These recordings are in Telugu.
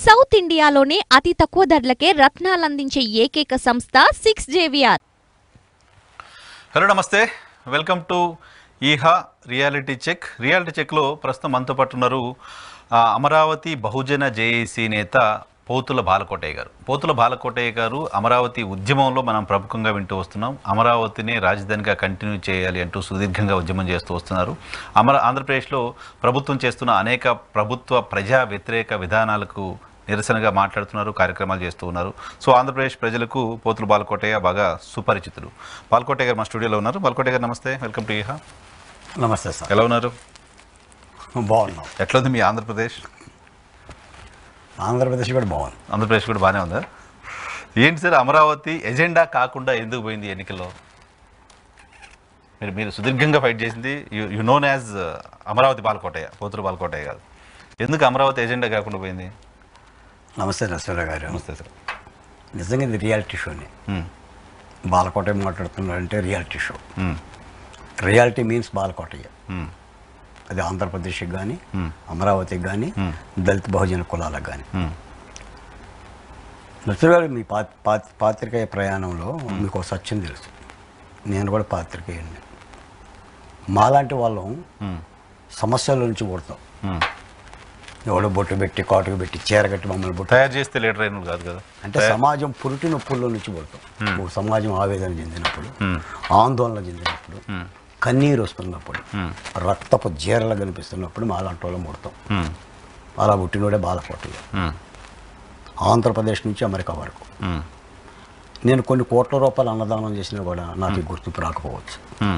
సౌత్ ఇండియాలోనే అతి తక్కువ ధరలకే రత్నాలందించే ఏకైక సంస్థ సిక్స్ జేవిఆర్ హలో నమస్తే వెల్కమ్ టు ఈహా రియాలిటీ చెక్ రియాలిటీ చెక్లో ప్రస్తుతం మనతో పాటు ఉన్నారు ఆ, అమరావతి బహుజన జేఏసీ నేత పోతుల బాలకోటయ్య గారు పోతుల బాలకోటయ్య గారు అమరావతి ఉద్యమంలో మనం ప్రముఖంగా వింటూ వస్తున్నాం అమరావతిని రాజధానిగా కంటిన్యూ చేయాలి అంటూ సుదీర్ఘంగా ఉద్యమం చేస్తూ వస్తున్నారు అమర ఆంధ్రప్రదేశ్లో ప్రభుత్వం చేస్తున్న అనేక ప్రభుత్వ ప్రజా వ్యతిరేక విధానాలకు నిరసనగా మాట్లాడుతున్నారు కార్యక్రమాలు చేస్తూ ఉన్నారు సో ఆంధ్రప్రదేశ్ ప్రజలకు పోతులు బాలకోటయ్య బాగా సుపరిచితులు బాలకోటయ్య గారు మా స్టూడియోలో ఉన్నారు బాలకోటయ్య గారు నమస్తే వెల్కమ్ టు ఈహా నమస్తే సార్ ఎలా ఉన్నారు బాగున్నాం ఎట్లుంది మీ ఆంధ్రప్రదేశ్ ఆంధ్రప్రదేశ్ కూడా బాగుంది ఆంధ్రప్రదేశ్ కూడా బాగానే ఉందా ఏంటి సార్ అమరావతి ఎజెండా కాకుండా ఎందుకు పోయింది ఎన్నికల్లో మీరు మీరు సుదీర్ఘంగా ఫైట్ చేసింది you you known as Amaravati Balakotaiah Pothula Balakotaiah కాదు ఎందుకు అమరావతి ఎజెండా కాకుండా పోయింది నమస్తే నరసింహరావు గారు నమస్తే సార్ నిజంగా ఇది రియాలిటీ షోని మ్మ్. బాలకోట మాట్లాడుతున్నారంటే రియాలిటీ షో మ్మ్. రియాలిటీ మీన్స్ బాలకోటయ్య మ్మ్. అది ఆంధ్రప్రదేశ్కి కానీ మ్మ్. అమరావతికి కానీ మ్మ్. దళిత బహుజన కులాలకు కానీ మ్మ్. నరసింహరావు గారు మీ పా పా- పాత్రికేయ ప్రయాణంలో మీకు ఒక సత్యం తెలుసు నేను కూడా పాత్రికేయుడిని మాలాంటి వాళ్ళం మ్మ్. సమస్యల నుంచి కొడతాం మ్మ్. ఎవడో బొట్టు పెట్టి కాటుకు పెట్టి చీర కట్టి మమ్మల్ని బొట్టు తయారు చేస్తే లీడర్ అయిన కాదు కదా అంటే సమాజం పురిటి నొప్పుల్లో నుంచి పడతాం ఒక సమాజం ఆవేదన చెందినప్పుడు మ్మ్. ఆందోళన చెందినప్పుడు మ్మ్. కన్నీరు వస్తున్నప్పుడు మ్మ్. రక్తపు జీరలు కనిపిస్తున్నప్పుడు మా అలాంటి వాళ్ళం పుడతాం మ్మ్. అలా పుట్టినోడే బాధపడలేదు మ్మ్. ఆంధ్రప్రదేశ్ నుంచి అమెరికా వరకు మ్మ్. నేను కొన్ని కోట్ల రూపాయలు అన్నదానం చేసినా కూడా నాకు ఈ గుర్తింపు రాకపోవచ్చు మ్మ్.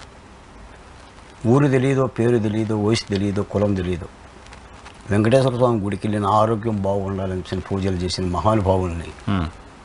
ఊరు తెలియదో పేరు తెలియదో వయసు తెలియదో కులం తెలియదో వెంకటేశ్వర స్వామి గుడికి వెళ్ళిన ఆరోగ్యం బాగుండాలని చెప్పిన పూజలు చేసిన మహానుభావుల్ని మ్మ్.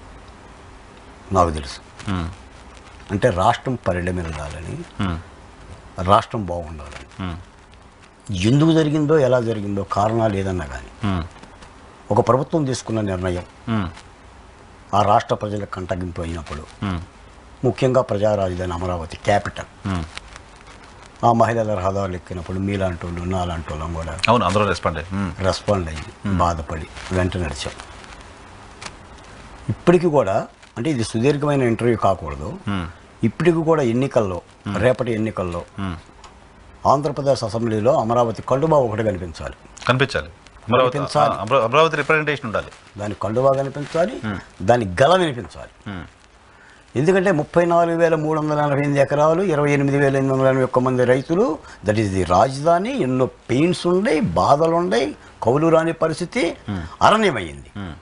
నాకు తెలుసు మ్మ్. అంటే రాష్ట్రం పరిణమిల్లాలని మ్మ్. రాష్ట్రం బాగుండాలని మ్మ్. ఎందుకు జరిగిందో ఎలా జరిగిందో కారణాలు ఏదన్నా కానీ మ్మ్. ఒక ప్రభుత్వం తీసుకున్న నిర్ణయం మ్మ్. ఆ రాష్ట్ర ప్రజలకు కంటగింపు అయినప్పుడు మ్మ్. ముఖ్యంగా ప్రజా రాజధాని అమరావతి క్యాపిటల్ మ్మ్. ఆ మహిళల రహదారులు ఎక్కినప్పుడు మీలాంటి వాళ్ళు నాలాంటి వాళ్ళం కూడా అవును అందరూ రెస్పాండ్ అయ్యి మ్మ్. రెస్పాండ్ అయ్యి బాధపడి వెంట నడిచాం ఇప్పటికి కూడా అంటే ఇది సుదీర్ఘమైన ఇంటర్వ్యూ కాకూడదు మ్మ్. ఇప్పటికి కూడా ఎన్నికల్లో రేపటి ఎన్నికల్లో మ్మ్. ఆంధ్రప్రదేశ్ అసెంబ్లీలో అమరావతి కండుబా ఒకటి కనిపించాలి కనిపించాలి అమరావతి కనిపించాలి. ఆ, అమరా- అమరావతి రిప్రజెంటేషన్ ఉండాలి దాని కండువా కనిపించాలి దాని గల వినిపించాలి మ్మ్. ఎందుకంటే ముప్పై నాలుగు వేల మూడు వందల నలభై ఎనిమిది ఎకరాలు ఇరవై ఎనిమిది వేల ఎనిమిది వందల ఎనభై ఒక్క మంది రైతులు దట్ ఈస్ ది రాజధాని ఎన్నో పెయిన్స్ ఉన్నాయి బాధలు ఉన్నాయి కౌలు రాని పరిస్థితి అరణ్యమైంది మ్మ్.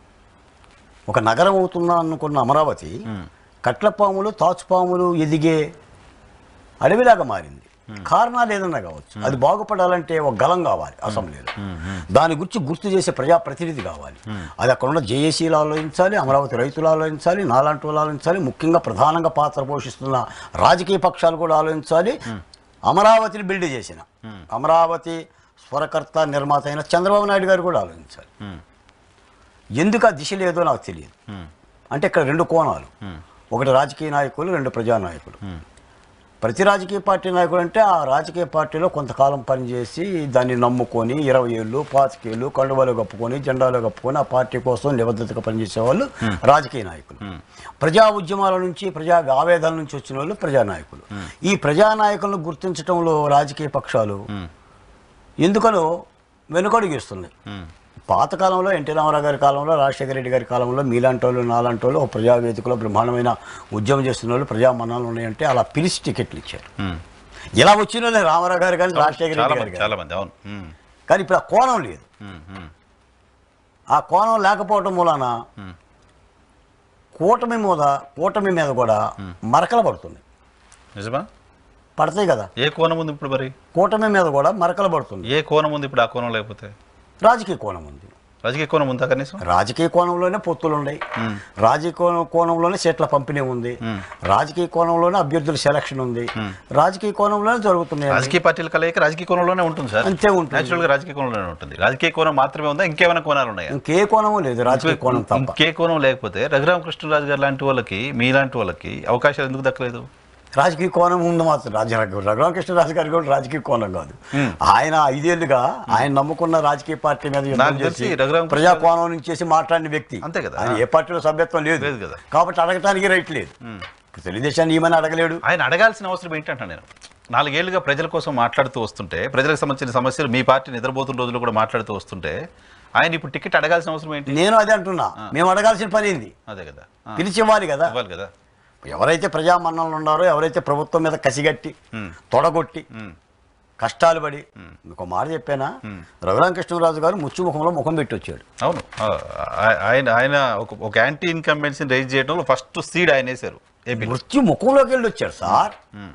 ఒక నగరం అవుతుందా అనుకున్న అమరావతి కట్లపాములు తాచుపాములు ఎదిగే అడవిలాగా మారింది కారణాలు ఏదన్నా కావచ్చు అది బాగుపడాలంటే ఒక గలం కావాలి అసెంబ్లీలో దాని గురించి గుర్తు చేసే ప్రజాప్రతినిధి కావాలి అది అక్కడ ఉన్న జేఏసీలు ఆలోచించాలి అమరావతి రైతులు ఆలోచించాలి నాలాంటి వాళ్ళు ఆలోచించాలి ముఖ్యంగా ప్రధానంగా పాత్ర పోషిస్తున్న రాజకీయ పక్షాలు కూడా ఆలోచించాలి అమరావతిని బిల్డ్ చేసిన అమరావతి స్వరకర్త నిర్మాత అయిన చంద్రబాబు నాయుడు గారు కూడా ఆలోచించాలి మ్మ్. ఎందుకు ఆ దిశ లేదో నాకు తెలియదు మ్మ్. అంటే ఇక్కడ రెండు కోణాలు మ్మ్. ఒకటి రాజకీయ నాయకులు రెండు ప్రజా నాయకులు ప్రతి రాజకీయ పార్టీ నాయకుడు అంటే ఆ రాజకీయ పార్టీలో కొంతకాలం పనిచేసి దాన్ని నమ్ముకొని ఇరవై ఏళ్ళు పాతికేళ్ళు కండువాలు కప్పుకొని జెండాలు కప్పుకొని ఆ పార్టీ కోసం నిబద్ధతగా పనిచేసే వాళ్ళు రాజకీయ నాయకులు ప్రజా ఉద్యమాల నుంచి ప్రజా ఆవేదన నుంచి వచ్చిన వాళ్ళు ప్రజా నాయకులు ఈ ప్రజా నాయకులను గుర్తించడంలో రాజకీయ పక్షాలు ఎందుకనో వెనుకడుగిస్తున్నాయి మ్మ్. పాతకాలంలో ఎన్టీ రామారావు గారి కాలంలో రాజశేఖర రెడ్డి గారి కాలంలో మీలాంటి వాళ్ళు నాలాంటి వాళ్ళు ఒక ప్రజావేదికలో బ్రహ్మాండమైన ఉద్యమం చేస్తున్న వాళ్ళు ప్రజా మన్నాలు ఉన్నాయంటే అలా పిలిచి టికెట్లు ఇచ్చారు మ్మ్. ఇలా వచ్చిన వాళ్ళే రామారావు గారు కానీ రాజశేఖర చాలా రెడ్డి గారు మంది కానీ చాలా మంది అవును మ్మ్. కానీ ఇప్పుడు ఆ కోణం లేదు మ్మ్. మ్మ్. ఆ కోణం లేకపోవటం మూలాన కూటమి మీద కూటమి మీద కూడా మరకలు పడుతుంది నిజమా పడతాయి కదా ఏ కోణం ఉంది ఇప్పుడు మరి కూటమి మీద కూడా మరకలు పడుతుంది ఏ కోణం ఉంది ఇప్పుడు ఆ కోణం లేకపోతే రాజకీయ కోణం ఉంది రాజకీయ కోణం ఉందా కనీసం రాజకీయ కోణంలోనే పొత్తులు ఉన్నాయి రాజకీయ కోణం- కోణంలోనే సీట్ల పంపిణీ ఉంది రాజకీయ కోణంలోనే అభ్యర్థుల సెలక్షన్ ఉంది రాజకీయ కోణంలోనే జరుగుతున్నాయి రాజకీయ పార్టీల కలయిక రాజకీయ కోణంలోనే ఉంటుంది సార్ అంతే ఉంటుంది నేచురల్ గా రాజకీయ కోణంలోనే ఉంటుంది రాజకీయ కోణం మాత్రమే ఉందా ఇంకేమైనా కోణాలు ఉన్నాయా ఇంకే కోణము లేదు రాజకీయ కోణం తప్ప ఇంకే కోణం లేకపోతే రఘురామకృష్ణరాజు గారు లాంటి వాళ్ళకి మీలాంటి వాళ్ళకి అవకాశాలు ఎందుకు దక్కలేదు రాజకీయ కోణం ఉంది మాత్రం రాజ రఘురామకృష్ణరాజు గారి కూడా రాజకీయ కోణం కాదు ఆయన ఐదేళ్లుగా ఆయన నమ్ముకున్న రాజకీయ పార్టీ మీద యుద్ధం నాకు తెలిసి చేసి రఘురామకృష్ణ ప్రజా కోణం నుంచి చేసి మాట్లాడిన వ్యక్తి అంతే కదా. ఆయన ఏ పార్టీలో సభ్యత్వం లేదు లేదు కదా. కాబట్టి అడగటానికి రైట్ లేదు ఇప్పుడు తెలుగుదేశాన్ని ఏమని అడగలేడు ఆయన అడగాల్సిన అవసరం ఏంటంటే నేను నాలుగేళ్లుగా ప్రజల కోసం మాట్లాడుతూ వస్తుంటే ప్రజలకు సంబంధించిన సమస్యలు మీ పార్టీ నిద్రపోతున్న రోజులు కూడా మాట్లాడుతూ వస్తుంటే ఆయన ఇప్పుడు టికెట్ అడగాల్సిన అవసరం ఏంటి నేను అదే అంటున్నా మేము అడగాల్సిన పని ఏంది అదే కదా ఆ, పిలిచి ఇవ్వాలి కదా ఇవ్వాలి కదా ఎవరైతే ప్రజామన్నలు ఉన్నారో ఎవరైతే ప్రభుత్వం మీద కసిగట్టి ఉమ్, తొడగొట్టి ఉమ్, కష్టాలు పడి మీకు మాట చెప్పానా రఘురామకృష్ణరాజు గారు ముచ్చు ముఖంలో ముఖం పెట్టి వచ్చాడు అవును ఆ, ఆ- ఆయన ఆయన ఒక ఒక యాంటీ ఇన్కంబెన్సీని రైజ్ చేయడంలో ఫస్ట్ సీడ్ ఆయన వేశారు ఏపీ మృత్యు ముఖంలోకి వెళ్ళి వచ్చాడు సార్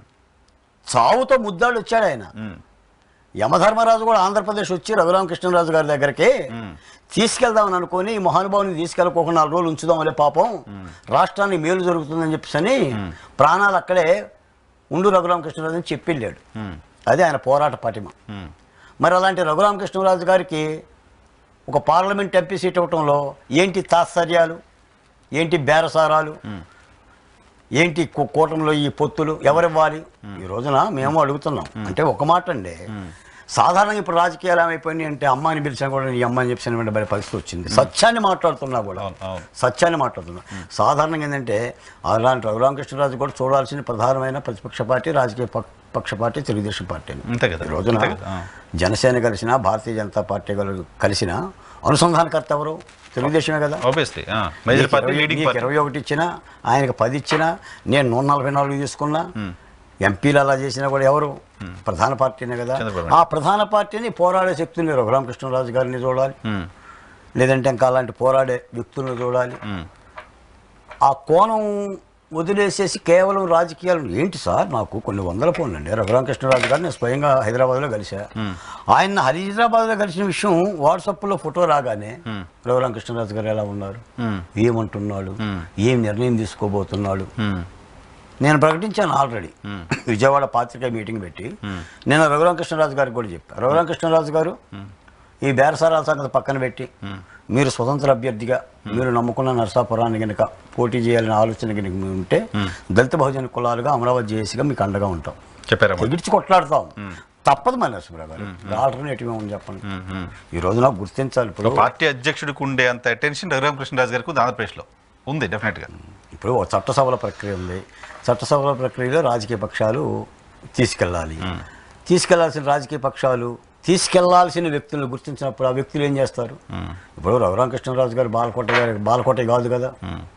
చావుతో ముద్దాడు వచ్చాడు ఆయన యమధర్మరాజు కూడా ఆంధ్రప్రదేశ్ వచ్చి రఘురామకృష్ణరాజు గారి దగ్గరికి తీసుకెళ్దామని అనుకొని ఈ మహానుభావుని తీసుకెళ్ళకోకుండా నాలుగు రోజులు ఉంచుదామలే పాపం రాష్ట్రానికి మేలు జరుగుతుందని చెప్పేసి అని ప్రాణాలు అక్కడే ఉండు రఘురామకృష్ణరాజు అని చెప్పి వెళ్ళాడు అదే ఆయన పోరాట పటిమ మరి అలాంటి రఘురామకృష్ణరాజు గారికి ఒక పార్లమెంట్ ఎంపీ సీట్ ఇవ్వటంలో ఏంటి తాత్సర్యాలు ఏంటి బేరసారాలు ఏంటి కూ- కూటమిలో ఈ పొత్తులు ఎవరివ్వాలి ఈ రోజున మేము అడుగుతున్నాం అంటే ఒక మాట అండి సాధారణంగా ఇప్పుడు రాజకీయాలు ఏమైపోయినాయి అంటే అమ్మాయిని పిలిచినా కూడా ఈ అమ్మాయిని చెప్పిన వెంటనే పరిస్థితి వచ్చింది సత్యాన్ని మాట్లాడుతున్నా కూడా అవును, అవును. సత్యాన్ని మాట్లాడుతున్నా సాధారణంగా ఏంటంటే అలాంటి రఘురామకృష్ణరాజు కూడా చూడాల్సిన ప్రధానమైన ప్రతిపక్ష పార్టీ రాజకీయ పక్- పక్ష పార్టీ తెలుగుదేశం పార్టీ అంతే కదా ఈ రోజున అంతే కదా ఆ. జనసేన కలిసిన భారతీయ జనతా పార్టీ కలు- కలిసిన అనుసంధానకర్త ఎవరు తెలుగుదేశమే కదా ఆబ్వియస్లీ మేజర్ నీకు పార్టీ ఇరవై- లీడింగ్ నీకు పార్టీ ఇరవై ఒకటి ఇచ్చినా ఆయనకు పది ఇచ్చినా నేను నూట నలభై నాలుగు తీసుకున్నా ఎంపీలు అలా చేసినా కూడా ఎవరు ప్రధాన పార్టీనే కదా చంద్రబాబు ఆ ప్రధాన పార్టీని పోరాడే శక్తుల్ని రఘురామకృష్ణరాజు గారిని చూడాలి ఉమ్, లేదంటే ఇంకా అలాంటి పోరాడే వ్యక్తులను చూడాలి ఉమ్, ఆ కోణం వదిలేసేసి కేవలం రాజకీయాలు ఏంటి సార్ నాకు కొన్ని వందల ఫోన్లు అండి రఘురామకృష్ణరాజు గారిని నేను స్వయంగా హైదరాబాద్లో కలిసా ఆయన హైదరాబాద్లో కలిసిన విషయం వాట్సాప్లో ఫోటో రాగానే రఘురామకృష్ణరాజు గారు ఎలా ఉన్నారు ఉమ్, ఏమంటున్నాడు ఏం నిర్ణయం తీసుకోబోతున్నాడు ఉమ్, నేను ప్రకటించాను ఆల్రెడీ విజయవాడ పాత్రికేయ మీటింగ్ పెట్టి నేను రఘురామకృష్ణరాజు గారికి కూడా చెప్పాను రఘురామకృష్ణరాజు గారు ఈ బేరసారాల సంగతి పక్కన పెట్టి మీరు స్వతంత్ర అభ్యర్థిగా మీరు నమ్ముకున్న నరసాపురాన్ని కనుక పోటీ చేయాలనే ఆలోచన కనుక మీకు ఉంటే దళిత బహుజన కులాలుగా అమరావతి జేఏసీగా మీకు అండగా ఉంటాం చెప్పారమ్మా తెగిడ్చి కొట్లాడతాం తప్పదు మన నరసింహరావు గారు ఆల్టర్నేటివ్ ఏమని చెప్పండి ఉమ్, ఉమ్. ఈ రోజున గుర్తించాలి ఇప్పుడు పార్టీ అధ్యక్షుడికి ఉండే అంత అటెన్షన్ రఘురామకృష్ణరాజు గారికి ఉంది ఆంధ్రప్రదేశ్లో ఉంది డెఫినెట్గా ఇప్పుడు ఒక చట్టసభల ప్రక్రియ ఉంది చట్టసభల ప్రక్రియలో రాజకీయ పక్షాలు తీసుకెళ్ళాలి తీసుకెళ్లాల్సిన రాజకీయ పక్షాలు తీసుకెళ్లాల్సిన వ్యక్తులను గుర్తించినప్పుడు ఆ వ్యక్తులు ఏం చేస్తారు ఇప్పుడు రఘురామకృష్ణరాజు గారు బాలకోట గారి బాలకోట కాదు కదా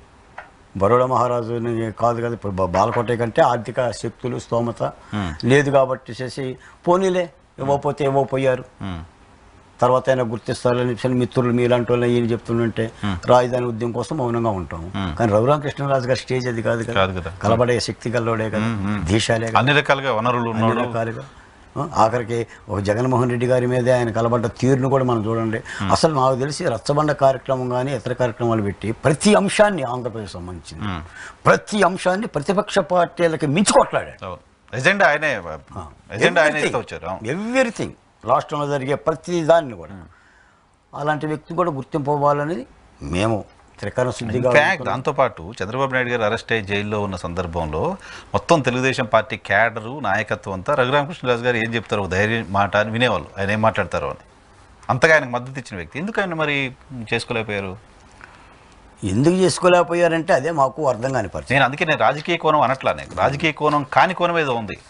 బరోడా మహారాజుని కాదు కదా ఇప్పుడు బా- బాలకోట కంటే ఆర్థిక శక్తులు స్తోమత లేదు కాబట్టి చేసి పోనీలే ఇవ్వకపోతే ఇవ్వకపోయారు ఉమ్, తర్వాత అయినా గుర్తిస్తారని చెప్పి మిత్రులు మీలాంటి వాళ్ళు ఈయన చెప్తుంటే రాజధాని ఉద్యమం కోసం మౌనంగా ఉంటాం కానీ రఘురామకృష్ణరాజు గారి స్టేజ్ అది కాదు కాదు కదా కదా. కలబడే శక్తి గల్లోడే కదా దీశాలే కదా అన్ని రకాలుగా వనరులు అన్ని ఉన్నాడు రకాలుగా ఆ, ఆఖరికి ఒక జగన్మోహన్ రెడ్డి గారి మీదే ఆయన కలబడ్డ తీరును కూడా మనం చూడండి అసలు నాకు తెలిసి రచ్చబండ కార్యక్రమం కానీ ఇతర కార్యక్రమాలు పెట్టి ప్రతి అంశాన్ని ఆంధ్రప్రదేశ్ సంబంధించింది ప్రతి అంశాన్ని ప్రతిపక్ష పార్టీలకి మించి కొట్లాడాడు అవును ఎజెండా ఆయనే ఎజెండా ఆయన ఇస్తూ వచ్చారు అవును. ఎవ్రీథింగ్ రాష్ట్రంలో జరిగే ప్రతి దాన్ని కూడా అలాంటి వ్యక్తి కూడా గుర్తింపు అవ్వాలని మేము త్రికరణ శుద్ధిగా ఇన్ఫ్యాక్ట్ దాంతోపాటు చంద్రబాబు నాయుడు గారు అరెస్ట్ అయ్యి జైల్లో ఉన్న సందర్భంలో మొత్తం తెలుగుదేశం పార్టీ క్యాడరు నాయకత్వం అంతా రఘురామకృష్ణరాజు గారు ఏం చెప్తారో ఒక ధైర్యం మాట అని వినేవాళ్ళు ఆయన ఏం మాట్లాడతారో అని అంతగా ఆయనకు మద్దతు ఇచ్చిన వ్యక్తి ఎందుకు ఆయన మరి చేసుకోలేకపోయారు ఎందుకు చేసుకోలేకపోయారంటే అదే మాకు అర్థం కాని పరిస్థితి నేను అందుకే నేను రాజకీయ కోణం అనట్లా నేను రాజకీయ కోణం కాని కోణం ఏదో ఉంది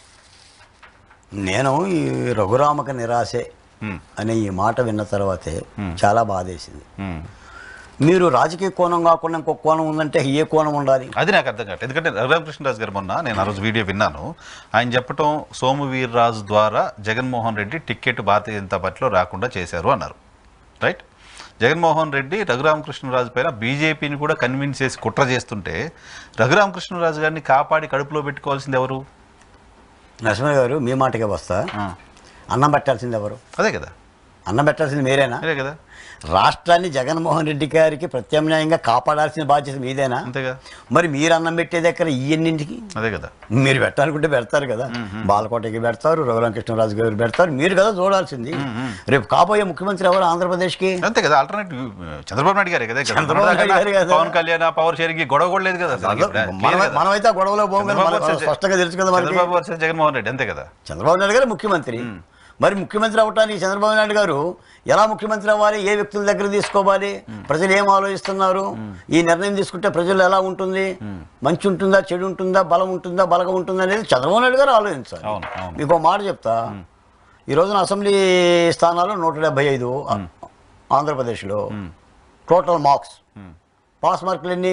నేను ఈ రఘురామక నిరాశే ఉమ్, అనే ఈ మాట విన్న తర్వాతే చాలా బాధేసింది ఉమ్. మీరు రాజకీయ కోణం కాకుండా ఇంకొక కోణం ఉందంటే ఏ కోణం ఉండాలి అది నాకు అర్థం కాదు ఎందుకంటే రఘురామకృష్ణరాజు గారు మొన్న నేను ఆ రోజు వీడియో విన్నాను ఆయన చెప్పటం సోము వీర్రాజు ద్వారా జగన్మోహన్ రెడ్డి టికెట్ భారతీయ జనతా పార్టీలో రాకుండా చేశారు అన్నారు రైట్ జగన్మోహన్ రెడ్డి రఘురామకృష్ణరాజు పైన బీజేపీని కూడా కన్విన్స్ చేసి కుట్ర చేస్తుంటే రఘురామకృష్ణరాజు గారిని కాపాడి కడుపులో పెట్టుకోవాల్సింది ఎవరు నరసింహ గారు మీ మాటకే వస్తా ఆ, అన్నం పెట్టాల్సింది ఎవరు అదే కదా అన్నం పెట్టాల్సింది మీరేనా మీరే కదా రాష్ట్రాన్ని జగన్మోహన్ రెడ్డి గారికి ప్రత్యామ్నాయంగా కాపాడాల్సిన బాధ్యత మీదేనా అంతేగా మరి మీరు అన్నం పెట్టేది ఎక్కడ ఇవన్నింటికి అదే కదా మీరు పెట్టాలనుకుంటే పెడతారు కదా బాలకోటకి పెడతారు రఘురామకృష్ణరాజు గారు పెడతారు మీరు కదా చూడాల్సింది రేపు కాబోయే ముఖ్యమంత్రి ఎవరు ఆంధ్రప్రదేశ్కి అంతే కదా ఆల్టర్నేటివ్ చంద్రబాబు నాయుడు గారే కదా చంద్రబాబు నాయుడు గారే కదా. పవన్ కళ్యాణ్ పవర్ షేరింగ్ గొడవ కూడా లేదు కదా అసలు. అదో Clear మనం- కదా. మనమైతే ఆ గొడవలో పోం కదా, చంద్రబాబు మనకు versus- స్పష్టంగా తెలుసు కదా మనకి చంద్రబాబు వర్సెస్ జగన్మోహన్ రెడ్డి అంతే కదా చంద్రబాబు నాయుడు గారు ముఖ్యమంత్రి మరి ముఖ్యమంత్రి అవ్వటానికి చంద్రబాబు నాయుడు గారు ఎలా ముఖ్యమంత్రి అవ్వాలి ఏ వ్యక్తుల దగ్గర తీసుకోవాలి ప్రజలు ఏం ఆలోచిస్తున్నారు ఈ నిర్ణయం తీసుకుంటే ప్రజలు ఎలా ఉంటుంది మంచి ఉంటుందా చెడు ఉంటుందా బలం ఉంటుందా బలగం ఉంటుందా అనేది చంద్రబాబు నాయుడు గారు ఆలోచించాలి అవును, అవును. మీకు ఒక మాట చెప్తా ఈ రోజున అసెంబ్లీ స్థానాలు నూట డెబ్బై ఐదు ఆంధ్రప్రదేశ్లో టోటల్ మార్క్స్ పాస్ మార్కులు ఎన్ని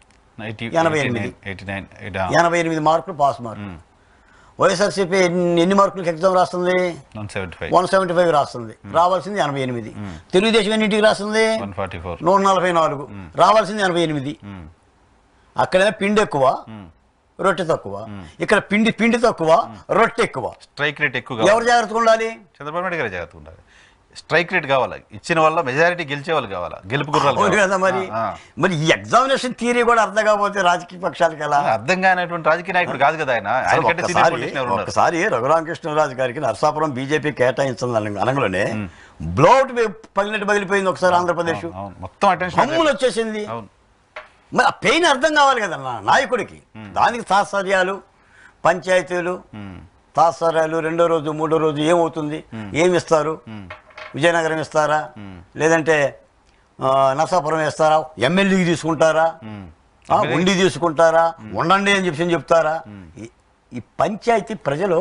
ఎనభై ఎనిమిది. ఎయిటీ నైన్ ఎనభై ఎనిమిది మార్కులు పాస్ మార్కులు వైఎస్ఆర్సీపీ ఎన్ని ఎన్ని మార్కులకి ఎగ్జామ్ రాస్తుంది one seventy five one seventy five రాస్తుంది రావాల్సింది ఎనభై ఎనిమిది తెలుగుదేశం ఎన్నింటికి రాస్తుంది వన్ ఫార్టీ ఫోర్ నూట నలభై నాలుగు రావాల్సింది ఎనభై ఎనిమిది అక్కడేమో పిండి ఎక్కువ రొట్టె తక్కువ ఇక్కడ పిండి పిండి తక్కువ రొట్టె ఎక్కువ స్ట్రైక్ రేట్ ఎక్కువ ఎవరు కావాలి జాగ్రత్తగా ఉండాలి చంద్రబాబు నాయుడు గారే జాగ్రత్తగా ఉండాలి స్ట్రైక్ రేట్ కావాలా ఇచ్చిన వల్ల మెజారిటీ గెలిచే వాళ్ళు కావాలా గెలుపు గుర్రాలు అవును కావాలా. కదా మరి ఆ, మరి ఈ ఎగ్జామినేషన్ థియరీ కూడా అర్థం కాకపోతే రాజకీయ పక్షాలకి ఎలా ఆ. అర్థం కానటువంటి రాజకీయ నాయకుడు కాదు కదా ఆయన ఆయన కంటే సీనియర్ ఒక్కసారి పొలిటీషియన్ ఎవరు ఉన్నారు ఒక్కసారి రఘురామకృష్ణరాజు గారికి నరసాపురం బీజేపీ కేటాయించిన అనగానే బ్లౌట్ పగిలినట్టు పగిలిపోయింది ఒకసారి ఆంధ్రప్రదేశ్ అవును మొత్తం అటెన్షన్ హమ్ములు వచ్చేసింది అవును మరి ఆ పెయిన్ అర్థం కావాలి కదన్నా నాయకుడికి దానికి తాత్సర్యాలు పంచాయతీలు తాత్సర్యాలు రెండో రోజు మూడో రోజు ఏమవుతుంది ఏమి ఇస్తారు విజయనగరం ఇస్తారా లేదంటే ఆ, నరసాపురం ఇస్తారా ఎమ్మెల్యేకి తీసుకుంటారా ఆ, ఉండి తీసుకుంటారా ఉండండి అని చెప్పి చెప్తారా ఈ- ఈ పంచాయతీ ప్రజలు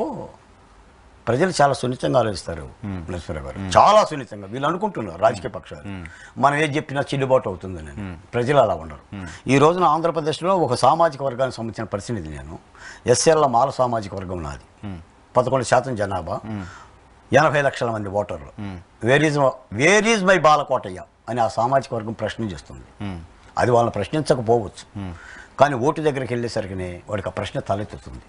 ప్రజలు చాలా సున్నితంగా ఆలోచిస్తారు నరసింహరావు గారు చాలా సున్నితంగా వీళ్ళు అనుకుంటున్నారు రాజకీయ పక్షాలు మనం ఏది చెప్పినా చెల్లుబాటు అవుతుందని ప్రజలు అలా ఉండరు ఈ రోజున ఆంధ్రప్రదేశ్లో ఒక సామాజిక వర్గానికి సంబంధించిన ప్రతినిధి నేను ఎస్ఎల్ల మాల సామాజిక వర్గం నాది పదకొండు శాతం జనాభా ఎనభై లక్షల మంది ఓటర్లు where is where is my Balakotaiah అని ఆ సామాజిక వర్గం ప్రశ్న చేస్తుంది అది వాళ్ళని ప్రశ్నించకపోవచ్చు కానీ ఓటు దగ్గరికి వెళ్ళేసరికి వాడికి ఆ ప్రశ్న తలెత్తుతుంది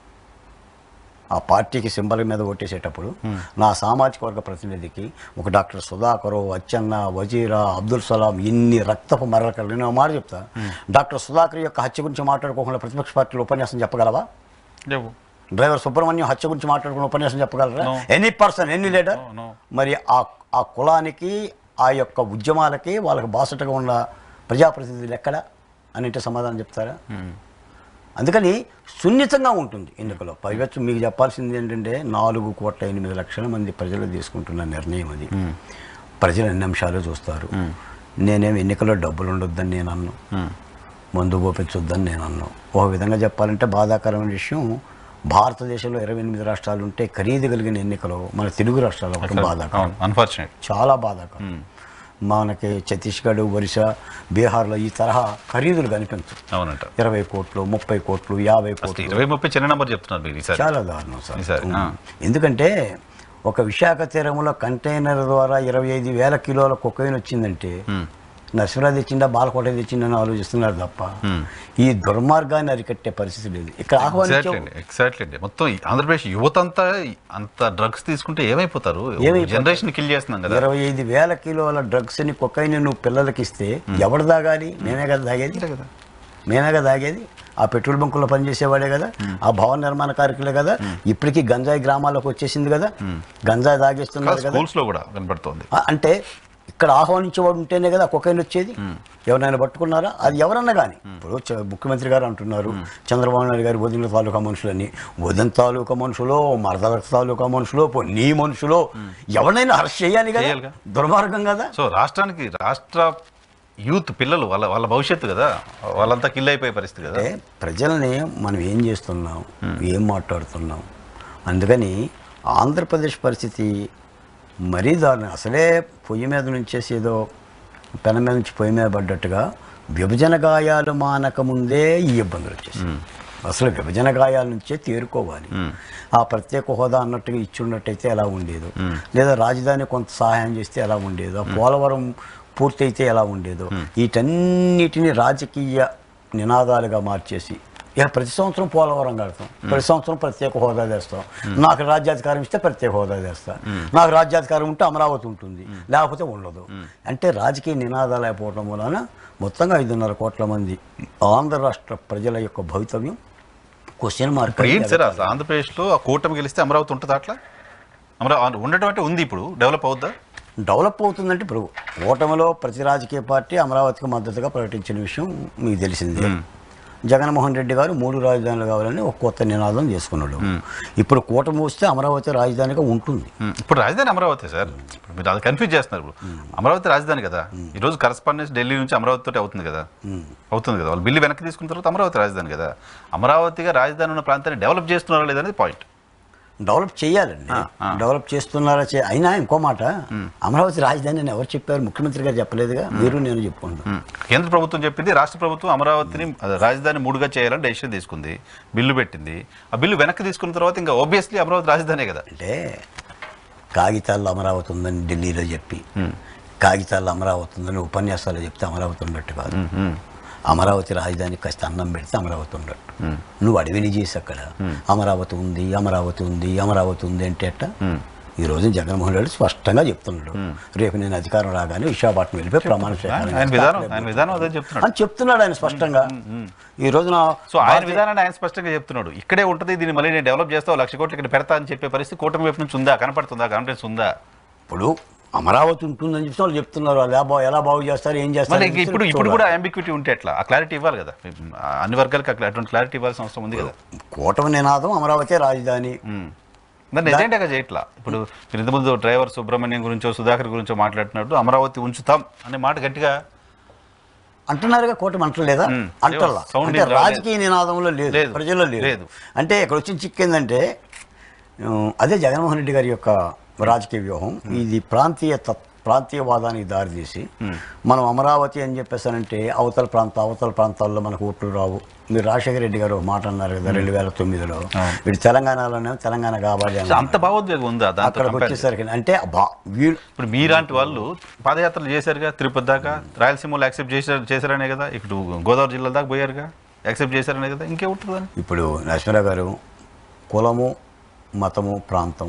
ఆ పార్టీకి సింబల్ మీద ఓటేసేటప్పుడు నా సామాజిక వర్గ ప్రతినిధికి ఒక డాక్టర్ సుధాకరు అచ్చన్న వజీరా అబ్దుల్ సలాం ఇన్ని రక్తపు మరలకలు నేను ఒక మాట చెప్తా డాక్టర్ సుధాకర్ యొక్క హత్య గురించి మాట్లాడుకోకుండా ప్రతిపక్ష పార్టీలు ఉపన్యాసం చెప్పగలవా చెప్పు డ్రైవర్ సుబ్రహ్మణ్యం హత్య గురించి మాట్లాడుకున్న ఉపన్యాసం చెప్పగలరా No. Any person any leader No, no. మరి ఆ ఆ కులానికి ఆ యొక్క ఉద్యమాలకి వాళ్ళకి బాసటగా ఉన్న ప్రజాప్రతినిధులు ఎక్కడ అని అంటే సమాధానం చెప్తారా అందుకని సున్నితంగా ఉంటుంది ఎన్నికలో పైవచ్చు మీకు చెప్పాల్సింది ఏంటంటే నాలుగు కోట్ల ఎనిమిది లక్షల మంది ప్రజలు తీసుకుంటున్న నిర్ణయం అది ప్రజలు అన్ని అంశాలు చూస్తారు నేనేం ఎన్నికల్లో డబ్బులు ఉండొద్దని నేను అన్ను మందు పోపించొద్దని నేను అన్నాను ఒక విధంగా చెప్పాలంటే బాధాకరమైన విషయం భారతదేశంలో ఇరవై ఎనిమిది రాష్ట్రాలు ఉంటే ఖరీదు కలిగిన ఎన్నికలు మన తెలుగు రాష్ట్రాలు ఒకటి బాధాకరం అవును అన్ఫార్చునేట్ చాలా బాధాకరం మనకి ఛత్తీస్గఢ్ ఒరిస్సా బీహార్లో ఈ తరహా ఖరీదులు కనిపించవు అవునంట ఇరవై కోట్లు ముప్పై కోట్లు యాభై అసలు కోట్లు ఇరవై ముప్పై చిన్న నెంబర్ చెప్తున్నారు మీరు ఈసారి చాలా దారుణం సార్ ఈసారి, ఆ. ఎందుకంటే ఒక విశాఖ తీరంలో కంటైనర్ ద్వారా ఇరవై ఐదు వేల కిలోల కొకైన్ వచ్చిందంటే నర్సరావు తెచ్చిందా బాలకోట తెచ్చిందని ఆలోచిస్తున్నారు తప్ప ఈ దుర్మార్గాన్ని అరికట్టే పరిస్థితి లేదు ఇక్కడ ఎగ్జాక్ట్లీ ఆహ్వానించాం అండి ఎగ్జాక్ట్లీ అండి మొత్తం ఈ ఆంధ్రప్రదేశ్ యువత అంతా అంత డ్రగ్స్ తీసుకుంటే ఏమైపోతారు ఏమైపోతారు? జనరేషన్ కిల్ చేస్తున్నాం కదా ఇరవై ఐదు వేల కిలోల డ్రగ్స్ ని కొకైన్ నువ్వు పిల్లలకి ఇస్తే ఎవడు తాగాలి మేమే కదా తాగేది అంతే కదా మేమే కదా తాగేది ఆ పెట్రోల్ బంకుల్లో పనిచేసేవాడే కదా ఆ భవన నిర్మాణ కార్మికులే కదా ఇప్పటికీ గంజాయి గ్రామాలకు వచ్చేసింది కదా గంజాయి తాగేస్తున్నారు కదా స్కూల్స్ లో కూడా కనబడుతోంది ఆ, అంటే ఇక్కడ ఆహ్వానించేవాడు ఉంటేనే కదా కొకైన్ వచ్చేది ఎవరైనా పట్టుకున్నారా అది ఎవరన్నా కానీ ఇప్పుడు చ- ముఖ్యమంత్రి గారు అంటున్నారు చంద్రబాబు నాయుడు గారు వదిన తాలూకా మనుషులని వదిన తాలూకా మనుషులో మరదల తాలూకా మనుషులో పో- నీ మనుషులో ఎవరినైనా అరెస్ట్ చేయాలి కదా చేయాలిగా. దుర్మార్గం కదా సో రాష్ట్రానికి రాష్ట్ర యూత్ పిల్లలు వాళ్ళ వాళ్ళ భవిష్యత్తు కదా వాళ్ళంతా కిల్ అయిపోయే పరిస్థితి కదా అంటే ప్రజల్ని మనం ఏం చేస్తున్నాం ఏం మాట్లాడుతున్నాం అందుకని ఆంధ్రప్రదేశ్ పరిస్థితి మరీ దారుణం అసలే పొయ్యి మీద నుంచేసి ఏదో పెన మీద నుంచి పొయ్యి మీద పడ్డట్టుగా విభజన గాయాలు మానక ముందే ఈ ఇబ్బందులు వచ్చేసాయి అసలు విభజన గాయాల నుంచే తేరుకోవాలి ఆ ప్రత్యేక హోదా అన్నట్టుగా ఇచ్చున్నట్టయితే ఎలా ఉండేదో లేదా రాజధాని కొంత సహాయం చేస్తే ఎలా ఉండేదో పోలవరం పూర్తయితే ఎలా ఉండేదో వీటన్నిటిని రాజకీయ నినాదాలుగా మార్చేసి ఇక ప్రతి సంవత్సరం పోలవరం కడతాం ప్రతి సంవత్సరం ప్రత్యేక హోదా తెస్తాం నాకు రాజ్యాధికారం ఇస్తే ప్రత్యేక హోదా తెస్తా నాకు రాజ్యాధికారం ఉంటే అమరావతి ఉంటుంది లేకపోతే ఉండదు అంటే రాజకీయ నినాదాలు అయిపోవటం వలన మొత్తంగా ఐదున్నర కోట్ల మంది ఆంధ్ర రాష్ట్ర ప్రజల యొక్క భవితవ్యం క్వశ్చన్ మార్క్ ఇప్పుడు ఏంటి సార్ అసలు ఆంధ్రప్రదేశ్లో ఆ కూటమి గెలిస్తే అమరావతి ఉంటుందా అట్లా అమరావతి ఉండటం అంటే ఉంది ఇప్పుడు డెవలప్ అవుద్దా డెవలప్ అవుతుందంటే ఇప్పుడు ఓటమిలో ప్రతి రాజకీయ పార్టీ అమరావతికి మద్దతుగా ప్రకటించిన విషయం మీకు తెలిసిందే జగన్మోహన్ రెడ్డి గారు మూడు రాజధానులు కావాలని ఒక కొత్త నినాదం చేసుకున్నాడు ఇప్పుడు కూటమి వస్తే అమరావతి రాజధానిగా ఉంటుంది ఉమ్, ఇప్పుడు రాజధాని అమరావతి సార్ ఇప్పుడు మీరు అది కన్ఫ్యూజ్ చేస్తున్నారు ఇప్పుడు అమరావతి రాజధాని కదా ఈ రోజు కరస్పాండెన్స్ ఢిల్లీ నుంచి అమరావతి తోటి అవుతుంది కదా అవుతుంది కదా వాళ్ళు బిల్లు వెనక్కి తీసుకున్న తర్వాత అమరావతి రాజధాని కదా అమరావతిగా రాజధాని ఉన్న ప్రాంతాన్ని డెవలప్ చేస్తున్నారా లేదనేది పాయింట్ డెవలప్ చేయాలండి డెవలప్ చేస్తున్నారా చే అయినా ఇంకో మాట అమరావతి రాజధాని అని ఎవరు చెప్పారు ముఖ్యమంత్రి గారు చెప్పలేదుగా మీరు నేను చెప్పుకుంటాను కేంద్ర ప్రభుత్వం చెప్పింది రాష్ట్ర ప్రభుత్వం అమరావతిని అదే, రాజధాని మూడుగా చేయాలని డెసిషన్ తీసుకుంది బిల్లు పెట్టింది ఆ బిల్లు వెనక్కి తీసుకున్న తర్వాత ఇంకా ఓబియస్లీ అమరావతి రాజధానే కదా అంటే కాగితాల్లో అమరావతి ఉందని ఢిల్లీలో చెప్పి కాగితాల్లో అమరావతి ఉందని ఉపన్యాసాలు చెప్తే అమరావతి ఉన్నట్టు కాదు అమరావతి రాజధాని కాస్త అన్నం పెడితే అమరావతి ఉన్నట్టు నువ్వు అడవిని చేసి అక్కడ అమరావతి ఉంది అమరావతి ఉంది అమరావతి ఉంది అంటే అట్ట ఈ రోజు జగన్మోహన్ రెడ్డి స్పష్టంగా చెప్తున్నాడు రేపు నేను అధికారం రాగానే విశాఖపట్నం వెళ్ళిపోయి ప్రమాణ స్వీకారం ఆయన చేస్తా. విధానం ఆయన విధానం అదే చెప్తున్నాడు అని చెప్తున్నాడు ఆయన స్పష్టంగా ఈ రోజున సో ఆయన విధానాన్ని ఆయన స్పష్టంగా చెప్తున్నాడు ఇక్కడే ఉంటుంది దీన్ని మళ్ళీ నేను డెవలప్ చేస్తా ఓ లక్ష కోట్లు ఇక్కడ పెడతా అని చెప్పే పరిస్థితి కూటమి వైపు నుంచి ఉందా కనపడుతుందా కాన్ఫిడెన్స్ ఉందా ఇప్పుడు అమరావతి ఉంటుందని చెప్పి వాళ్ళు చెప్తున్నారు వాళ్ళు ఎలా బాగు ఎలా బాగు చేస్తారు ఏం చేస్తారు మళ్ళీ అని ఇంక ఇప్పుడు చెప్పి ఇప్పుడు చూడాలి. కూడా అంబిక్విటీ ఉంటే ఎట్లా ఆ క్లారిటీ ఇవ్వాలి కదా ఆ అన్ని వర్గాలకు అట్లా అటువంటి క్లారిటీ ఇవ్వాల్సిన అవసరం ఉంది కదా కూటమి నినాదం అమరావతి రాజధాని ఉమ్. దాన్ని ఎజెండాగా చేయట్లా ఇప్పుడు మీరు ఇంతకుముందు డ్రైవర్ సుబ్రహ్మణ్యం గురించో సుధాకర్ గురించో మాట్లాడుతున్నట్టు అమరావతి ఉంచుతాం అనే మాట గట్టిగా అంటున్నారుగా కూటమి అంటలేదా మ్. అంటల్లా Sound అంటే ఏం రాలేదు. రాజకీయ నినాదంలో లేదు లేదు. ప్రజల్లో లేదు లేదు. అంటే ఇక్కడ వచ్చిన చిక్కు ఏంటంటే ఉమ్, అదే జగన్మోహన్ రెడ్డి గారి యొక్క రాజకీయ వ్యూహం ఇది ప్రాంతీయ తత్ ప్రాంతీయవాదానికి దారితీసి మనం అమరావతి అని చెప్పేసానంటే అవతల ప్రాంత అవతల ప్రాంతాల్లో మనకు ఓట్లు రావు మీరు రాజశేఖర రెడ్డి గారు ఒక మాట అన్నారు కదా రెండు వేల తొమ్మిదిలో వీడు తెలంగాణలోనే తెలంగాణ కావాలి సో అని అంత భావోద్వేగం ఉందా దాంతో అక్కడికి compare వచ్చేసరికి అంటే బా వీళ్ళు ఇప్పుడు మీలాంటి వాళ్ళు పాదయాత్రలు చేశారుగా తిరుపతి దాకా రాయలసీమలో యాక్సెప్ట్ చేశారు చేశారనే కదా ఇప్పుడు గోదావరి జిల్లా దాకా పోయారుగా యాక్సెప్ట్ చేశారనే కదా ఇంకేముంటుందని ఇప్పుడు నరసింహరావు గారు కులము మతము ప్రాంతం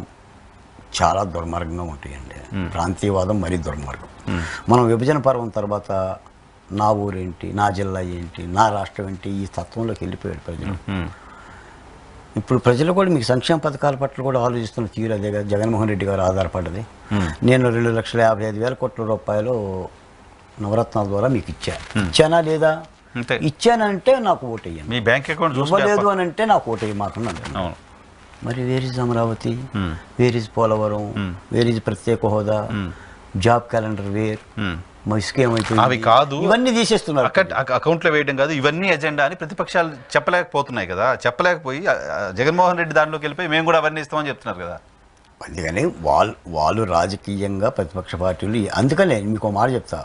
చాలా దుర్మార్గంగా ఉంటాయండి ప్రాంతీయవాదం మరీ దుర్మార్గం మనం విభజన పర్వం తర్వాత నా ఊరేంటి నా జిల్లా ఏంటి నా రాష్ట్రం ఏంటి ఈ తత్వంలోకి వెళ్ళిపోయాడు ప్రజలు ఇప్పుడు ప్రజలు కూడా మీకు సంక్షేమ పథకాల పట్ల కూడా ఆలోచిస్తున్న తీరు అదే కదా జగన్మోహన్ రెడ్డి గారు ఆధారపడ్డది నేను రెండు లక్షల యాభై ఐదు వేల కోట్ల రూపాయలు నవరత్నాల ద్వారా మీకు ఇచ్చా ఇచ్చానా లేదా అంతే ఇచ్చానంటే నాకు ఓటు వేయండి మీ బ్యాంక్ అకౌంట్ ఇవ్వలేదు అని అంటే నాకు ఓటు వేయమాకున్నాను అవును మరి where is Amaravati where is Polavaram where is ప్రత్యేక హోదా జాబ్ క్యాలెండర్ వేర్ Hmm. మా ఇసుక ఏమైతుంది అవి కాదు. ఇవన్నీ తీసేస్తున్నారు అకౌంట్ అకౌంట్లో వేయడం కాదు ఇవన్నీ ఎజెండా అని ప్రతిపక్షాలు చెప్పలేకపోతున్నాయి కదా చెప్పలేకపోయి ఆ, ఆ, జగన్మోహన్ రెడ్డి దాంట్లోకి వెళ్ళిపోయి మేము కూడా అవన్నీ ఇస్తామని చెప్తున్నారు కదా అందుకని వాళ్ళు వాళ్ళు రాజకీయంగా ప్రతిపక్ష పార్టీలు అందుకనే మీకు ఒక మాట చెప్తా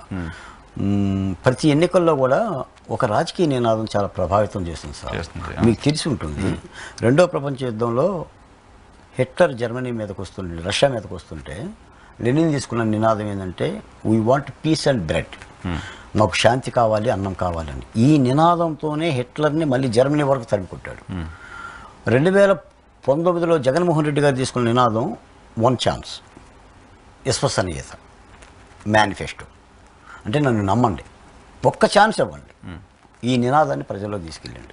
మ్మ్, ప్రతి ఎన్నికల్లో కూడా ఒక రాజకీయ నినాదం చాలా ప్రభావితం చేస్తుంది సార్ చేస్తుంది, మీకు తెలిసి ఉంటుంది రెండో ప్రపంచ యుద్ధంలో హిట్లర్ జర్మనీ మీదకి వస్తుంటే రష్యా మీదకి వస్తుంటే లెనిన్ తీసుకున్న నినాదం ఏంటంటే we want peace and bread మాకు శాంతి కావాలి అన్నం కావాలని ఈ నినాదంతోనే హిట్లర్ని మళ్ళీ జర్మనీ వరకు తరిమికొట్టాడు రెండు వేల పంతొమ్మిదిలో జగన్మోహన్ రెడ్డి గారు తీసుకున్న నినాదం వన్ ఛాన్స్ విశ్వసనీయత మేనిఫెస్టో అంటే నన్ను నమ్మండి ఒక్క ఛాన్స్ ఇవ్వండి ఈ నినాదాన్ని ప్రజల్లో తీసుకెళ్ళండి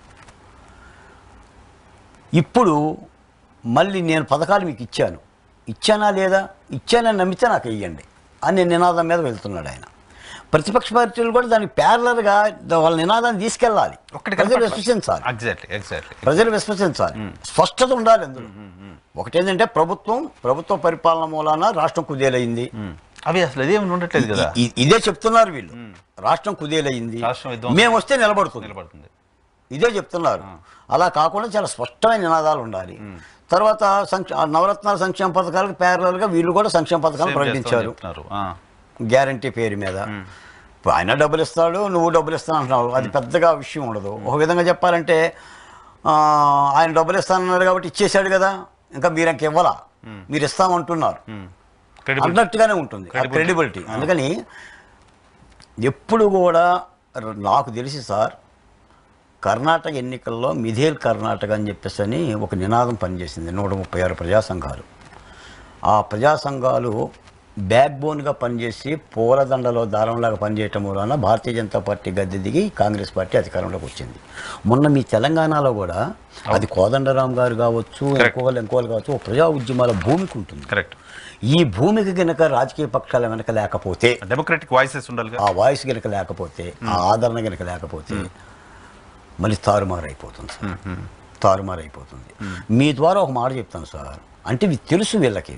ఇప్పుడు మళ్ళీ నేను పథకాలు మీకు ఇచ్చాను ఇచ్చానా లేదా ఇచ్చానని నమ్మితే నాకు ఇవ్వండి అనే నినాదం మీద వెళ్తున్నాడు ఆయన ప్రతిపక్ష పార్టీలు కూడా దానికి ప్యారలర్గా వాళ్ళ నినాదాన్ని తీసుకెళ్ళాలి ప్రజలు విశ్వసించాలి ఎగ్జాక్ట్లీ ఎగ్జాక్ట్లీ ప్రజలు విశ్వసించాలి స్పష్టత ఉండాలి అందులో ఒకటేంటంటే ప్రభుత్వం ప్రభుత్వ పరిపాలన మూలాన రాష్ట్రం కుదేలైంది అవి అసలు అదేమి ఉండట్లేదు కదా ఇ- ఇదే చెప్తున్నారు వీళ్ళు రాష్ట్రం కుదేలైంది రాష్ట్రం విధ్వంసం. మేము వస్తే నిలబడుతుంది నిలబడుతుంది ఇదే చెప్తున్నారు అలా కాకుండా చాలా స్పష్టమైన నినాదాలు ఉండాలి తర్వాత సంక్ష- నవరత్నాల సంక్షేమ పథకాలకు parallel గా వీళ్ళు కూడా సంక్షేమ పథకాలు Same ప్రకటించారు చేస్తామని చెప్తున్నారు ఆ. గ్యారంటీ పేరు మీద ఇప్పుడు ఆయన డబ్బులు ఇస్తాడు నువ్వు డబ్బులు ఇస్తాను అంటున్నావు అది పెద్దగా విషయం ఉండదు ఒక విధంగా చెప్పాలంటే ఆ, ఆయన డబ్బులు ఇస్తానన్నాడు కాబట్టి ఇచ్చేశాడు కదా ఇంకా మీరు ఇంక ఇవ్వాలా మీరు ఇస్తామంటున్నారు ఉమ్. Credibility. అన్నట్టుగానే ఉంటుంది క్రెడిబిలిటీ అందుకని ఎప్పుడు కూడా ర- నాకు తెలిసి సార్ కర్ణాటక ఎన్నికల్లో మిథేల్ కర్ణాటక అని చెప్పేసి అని ఒక నినాదం పనిచేసింది నూట ముప్పై ఆరు ప్రజా సంఘాలు ఆ ప్రజా సంఘాలు బ్యాక్ బోన్గా పనిచేసి పూలదండలో దారంలాగా పనిచేయటం వలన భారతీయ జనతా పార్టీ గద్దె దిగి కాంగ్రెస్ పార్టీ అధికారంలోకి వచ్చింది మొన్న మీ తెలంగాణలో కూడా అది కోదండరాం గారు కావచ్చు ఇంకోళ్ళు ఇంకోళ్ళు కావచ్చు ఒక ప్రజా ఉద్యమాల భూమికి ఉంటుంది కరెక్ట్ ఈ భూమికి గనక రాజకీయ పక్షాల వెనక లేకపోతే డెమోక్రటిక్ వాయిసెస్ ఉండాలిగా ఆ వాయిస్ గనక లేకపోతే ఆ ఆదరణ గనక లేకపోతే మళ్ళీ తారుమారు అయిపోతుంది సార్ తారుమారు అయిపోతుంది మీ ద్వారా ఒక మాట చెప్తాను సార్ అంటే ఇది తెలుసు వీళ్ళకి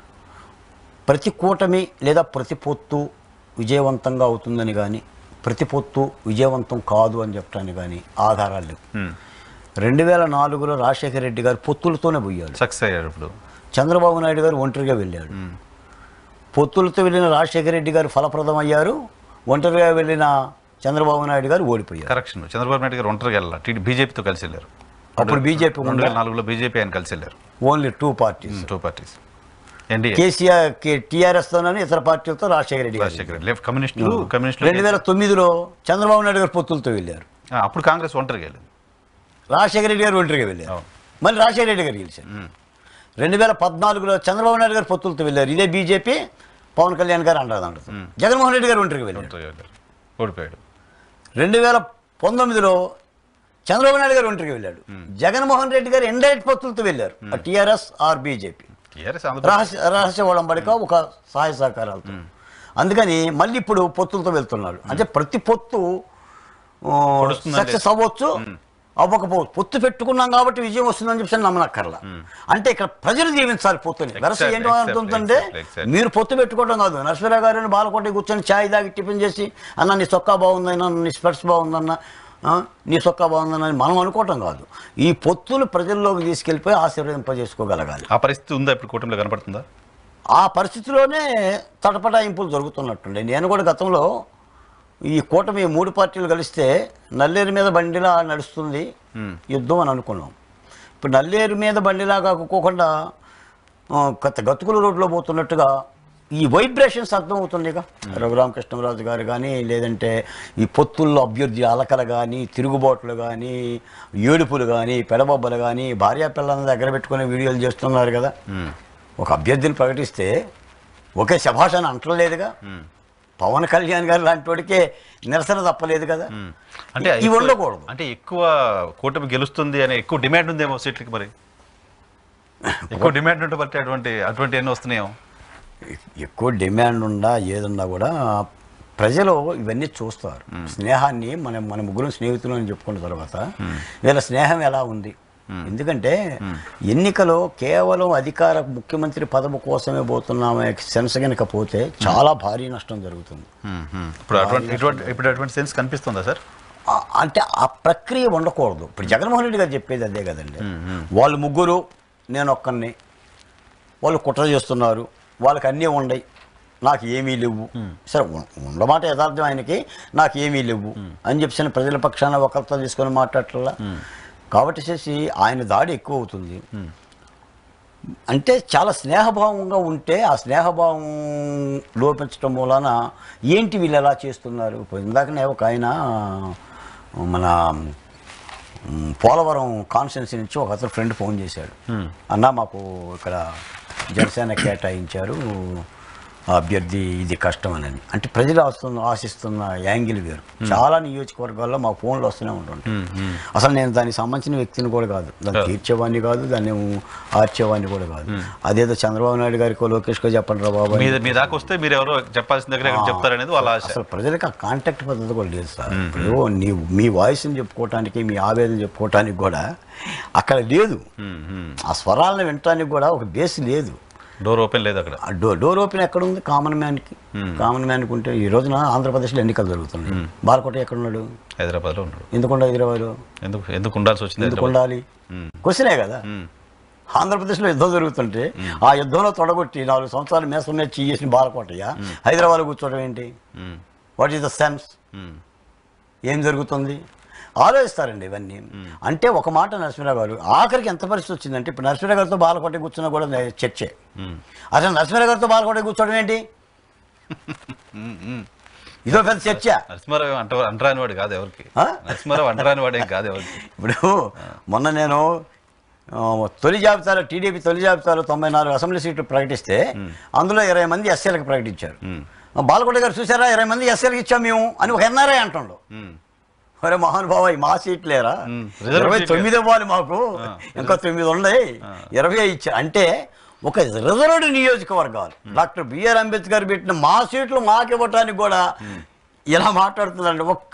ప్రతి కూటమి లేదా ప్రతి పొత్తు విజయవంతంగా అవుతుందని కానీ ప్రతి పొత్తు విజయవంతం కాదు అని చెప్పడానికి కానీ ఆధారాలు లేవు రెండు వేల నాలుగులో రాజశేఖర రెడ్డి గారు పొత్తులతోనే పోయాడు సక్సెస్ అయ్యారు ఇప్పుడు చంద్రబాబు నాయుడు గారు ఒంటరిగా వెళ్ళాడు పొత్తులతో వెళ్ళిన రాజశేఖర రెడ్డి గారు ఫలప్రదం అయ్యారు ఒంటరిగా వెళ్ళిన చంద్రబాబు నాయుడు గారు ఓడిపోయారు కరెక్షన్ చంద్రబాబు నాయుడు గారు ఒంటరిగా వెళ్ళాలి టీడీ బీజేపీతో కలిసి వెళ్ళారు అప్పుడు బీజేపీ రెండు వేల నాలుగులో బీజేపీ ఆయన కలిసి వెళ్ళారు only two parties two parties NDA KCR TRS తోనని ఇతర పార్టీలతో రాజశేఖర రెడ్డి గారు రాజశేఖర్ లెఫ్ట్ కమ్యూనిస్టులు కమ్యూనిస్టులు రెండు వేల తొమ్మిదిలో చంద్రబాబు నాయుడు గారు పొత్తులతో వెళ్ళారు ఆ, అప్పుడు కాంగ్రెస్ ఒంటరిగా వెళ్ళింది రాజశేఖర రెడ్డి గారు ఒంటరిగా వెళ్ళారు అవును. మళ్ళీ రాజశేఖర రెడ్డి గారు గెలిచారు రెండు వేల పద్నాలుగులో చంద్రబాబు నాయుడు గారు పొత్తులతో వెళ్ళారు ఇదే బీజేపీ పవన్ కళ్యాణ్ గారు అంటారు దాంట్లో జగన్మోహన్ రెడ్డి గారు ఒంటరిగా వెళ్ళారు ఒంటరిగా వెళ్ళారు ఓడిపోయాడు రెండు వేల పంతొమ్మిదిలో చంద్రబాబు నాయుడు గారు ఒంటరిగా వెళ్ళాడు జగన్మోహన్ రెడ్డి గారు ఇండైరెక్ట్ పొత్తులతో వెళ్ళారు TRS or BJP TRS Andhra Pradesh రహస్య రహస్య ఒడంబడిక ఒక సహాయ సహకారాలతో అందుకని మళ్ళీ ఇప్పుడు పొత్తులతో వెళ్తున్నారు అంటే ప్రతి పొత్తు పొడుస్తుందండి. సక్సెస్ అవ్వచ్చు అవ్వకపోవచ్చు పొత్తు పెట్టుకున్నాం కాబట్టి విజయం వస్తుందని చెప్పి నమ్మనక్కర్లా అంటే ఇక్కడ ప్రజలు జీవించాలి పొత్తుని వెరస Exactly, ఏంటో exactly, అర్థంటే exactly, exactly. మీరు పొత్తు పెట్టుకోవడం కాదు నరసింహరావు గారిని బాలకోట కూర్చొని ఛాయ్ తాగి టిఫిన్ చేసి అన్న నీ సొక్కా బాగుందన్న నీ స్పెట్స్ బాగుందన్న ఆ, నీ సొక్కా బాగుందన్న అని మనం అనుకోవటం కాదు ఈ పొత్తులు ప్రజల్లోకి తీసుకెళ్ళిపోయి ఆశీర్వదింపజేసుకోగలగాలి ఆ పరిస్థితి ఉందా ఇప్పుడు కూటమిలో కనపడుతుందా ఆ పరిస్థితిలోనే తటపటాయింపులు జరుగుతున్నట్టుండే నేను కూడా గతంలో ఈ కూటమి మూడు పార్టీలు కలిస్తే నల్లేరు మీద బండిలా నడుస్తుంది యుద్ధం అని అనుకున్నాం ఇప్పుడు నల్లేరు మీద బండిలా కాకోకుండా ఆ, కొత్త గతుకుల రోడ్లో పోతున్నట్టుగా ఈ వైబ్రేషన్స్ అర్థమవుతుందిగా రఘురామకృష్ణరాజు గారు కానీ లేదంటే ఈ పొత్తుల్లో అభ్యర్థి అలకలు కానీ తిరుగుబాట్లు కానీ ఏడుపులు కానీ పెడబొబ్బలు కానీ భార్యా పిల్లల దగ్గర పెట్టుకునే వీడియోలు చేస్తున్నారు కదా ఒక అభ్యర్థిని ప్రకటిస్తే ఒకే శభాషణ అంటలేదుగా పవన్ కళ్యాణ్ గారు లాంటి వాడికే నిరసన తప్పలేదు కదా అంటే ఇవి ఎక్కువ- ఉండకూడదు అంటే ఎక్కువ కూటమి గెలుస్తుంది అనే ఎక్కువ డిమాండ్ ఉందేమో సీట్లకి మరి ఎక్కువ డిమాండ్ ఉంటే బట్టి అటువంటి అటువంటి ఎన్ని వస్తున్నాయేమో ఎక్కువ డిమాండ్ ఉండా ఏదున్నా కూడా ప్రజలు ఇవన్నీ చూస్తారు స్నేహాన్ని మనం మన ముగ్గురు స్నేహితులు అని చెప్పుకున్న తర్వాత వీళ్ళ స్నేహం ఎలా ఉంది ఎందుకంటే ఎన్నికలో కేవలం అధికార ముఖ్యమంత్రి పదవి కోసమే పోతున్నామే సెన్స్ కనుక పోతే చాలా భారీ నష్టం జరుగుతుంది ఇప్పుడు అటువంటి ఇటువంటి ఇప్పుడు అటువంటి సెన్స్ కనిపిస్తుందా సార్ ఆ- అంటే ఆ ప్రక్రియ ఉండకూడదు ఇప్పుడు జగన్మోహన్ రెడ్డి గారు చెప్పేది అదే కదండి వాళ్ళు ముగ్గురు నేను ఒక్కరిని వాళ్ళు కుట్ర చేస్తున్నారు వాళ్ళకి అన్నీ ఉండయి నాకు ఏమీ లేవు సరే ఉం- ఉండమాట యథార్థం ఆయనకి నాకు ఏమీ లేవు అని చెప్పి ప్రజల పక్షాన ఒకరితో తీసుకొని మాట్లాడటల్లా కాబట్టి చేసి ఆయన దాడి ఎక్కువ అవుతుంది అంటే చాలా స్నేహభావంగా ఉంటే ఆ స్నేహభావం లోపించడం మూలాన ఏంటి వీళ్ళు ఎలా చేస్తున్నారు ఇప్పుడు ఇందాకనే ఒక ఆయన మన మ్, పోలవరం కాన్స్టిట్యున్సీ నుంచి ఒక అతను ఫ్రెండ్ ఫోన్ చేశాడు అన్న మాకు ఇక్కడ జనసేన కేటాయించారు ఆ అభ్యర్థి ఇది కష్టం అని అంటే ప్రజలు ఆస్తున్న ఆశిస్తున్న యాంగిల్ వేరు చాలా నియోజకవర్గాల్లో మా ఫోన్లు వస్తూనే ఉంటుంటాయి అసలు నేను దానికి సంబంధించిన వ్యక్తిని కూడా కాదు దాన్ని తీర్చేవాడిని కాదు దాన్ని ఆర్చేవాడిని కూడా కాదు అదేదో చంద్రబాబు నాయుడు గారికో లోకేష్కో చెప్పండి రా బాబు మీ మీ దాకా వస్తే మీరు ఎవరో చెప్పాల్సిన దగ్గర ఎక్కడ చెప్తారనేది వాళ్ళ ఆశ అసలు ప్రజలకు ఆ కాంటాక్ట్ పద్ధతి కూడా లేదు సార్ ఇప్పుడు నీ మీ వాయిస్ని చెప్పుకోవటానికి మీ ఆవేదన చెప్పుకోవటానికి కూడా అక్కడ లేదు మ్మ్, మ్మ్. ఆ స్వరాలను వినటానికి కూడా ఒక బేస్ లేదు డోర్ ఓపెన్ లేదు అక్కడ ఆ డో డోర్ ఓపెన్ ఎక్కడ ఉంది కామన్ మ్యాన్కి కామన్ మ్యాన్కి ఉంటే ఈ రోజున ఆంధ్రప్రదేశ్లో ఎన్నికలు జరుగుతున్నాయి బాలకోట ఎక్కడున్నాడు హైదరాబాద్లో ఉన్నాడు ఎందుకుండా హైదరాబాద్ ఎందుకు ఎందుకు ఉండాల్సి వచ్చింది ఎందుకు హైదరాబాద్ ఉండాలి క్వశ్చనే కదా ఆంధ్రప్రదేశ్లో యుద్ధం జరుగుతుంటే ఆ యుద్ధంలో తొడగొట్టి నాలుగు సంవత్సరాలు మేసం నేర్చి చేసిన బాలకోటయ్య హైదరాబాద్ కూర్చోవడం ఏంటి మ్మ్, వాట్ ఈస్ ద సెన్స్ మ్మ్. ఏం జరుగుతుంది ఆలోచిస్తారండి ఇవన్నీ అంటే ఒక మాట నరసింహరావు గారు ఆఖరికి ఎంత పరిస్థితి వచ్చిందంటే ఇప్పుడు నరసింహరావు గారితో బాలకోట కూర్చున్నా కూడా నే- చర్చే అసలు నరసింహరావు గారితో బాలకోట కూర్చోవడం ఏంటి ఇదో పెద్ద చర్చ నరసింహారావు అంట అంటరాని వాడు కాదు ఎవరికి ఆ? నరసింహారావు అంటరాని వాడేం కాదు ఎవరికి ఇప్పుడు మొన్న నేను ఆ, తొలి జాబితాలో టీడీపీ తొలి జాబితాలో తొంభై నాలుగు అసెంబ్లీ సీట్లు ప్రకటిస్తే అందులో ఇరవై మంది ఎస్సీలకు ప్రకటించారు ఉమ్. ఆ, బాలకొండ గారు చూసారా ఇరవై మంది ఎస్సీలకు ఇచ్చాం మేము అని ఒక ఎన్ఆర్ఐ అంటుండు ఉమ్. అరే మహానుభావ ఈ మా సీట్లేరా ఉమ్, రిజర్వ్ ఇరవై సీట్లే. తొమ్మిది ఇవ్వాలి మాకు ఇంకా తొమ్మిది ఉన్నాయి ఇరవై ఇచ్చా అంటే ఒక రిజర్వ్డ్ నియోజకవర్గాలు డాక్టర్ బిఆర్ అంబేద్కర్ పెట్టిన మా సీట్లు మాకు ఇవ్వటానికి కూడా ఇలా మాట్లాడుతున్నారండి ఒక్క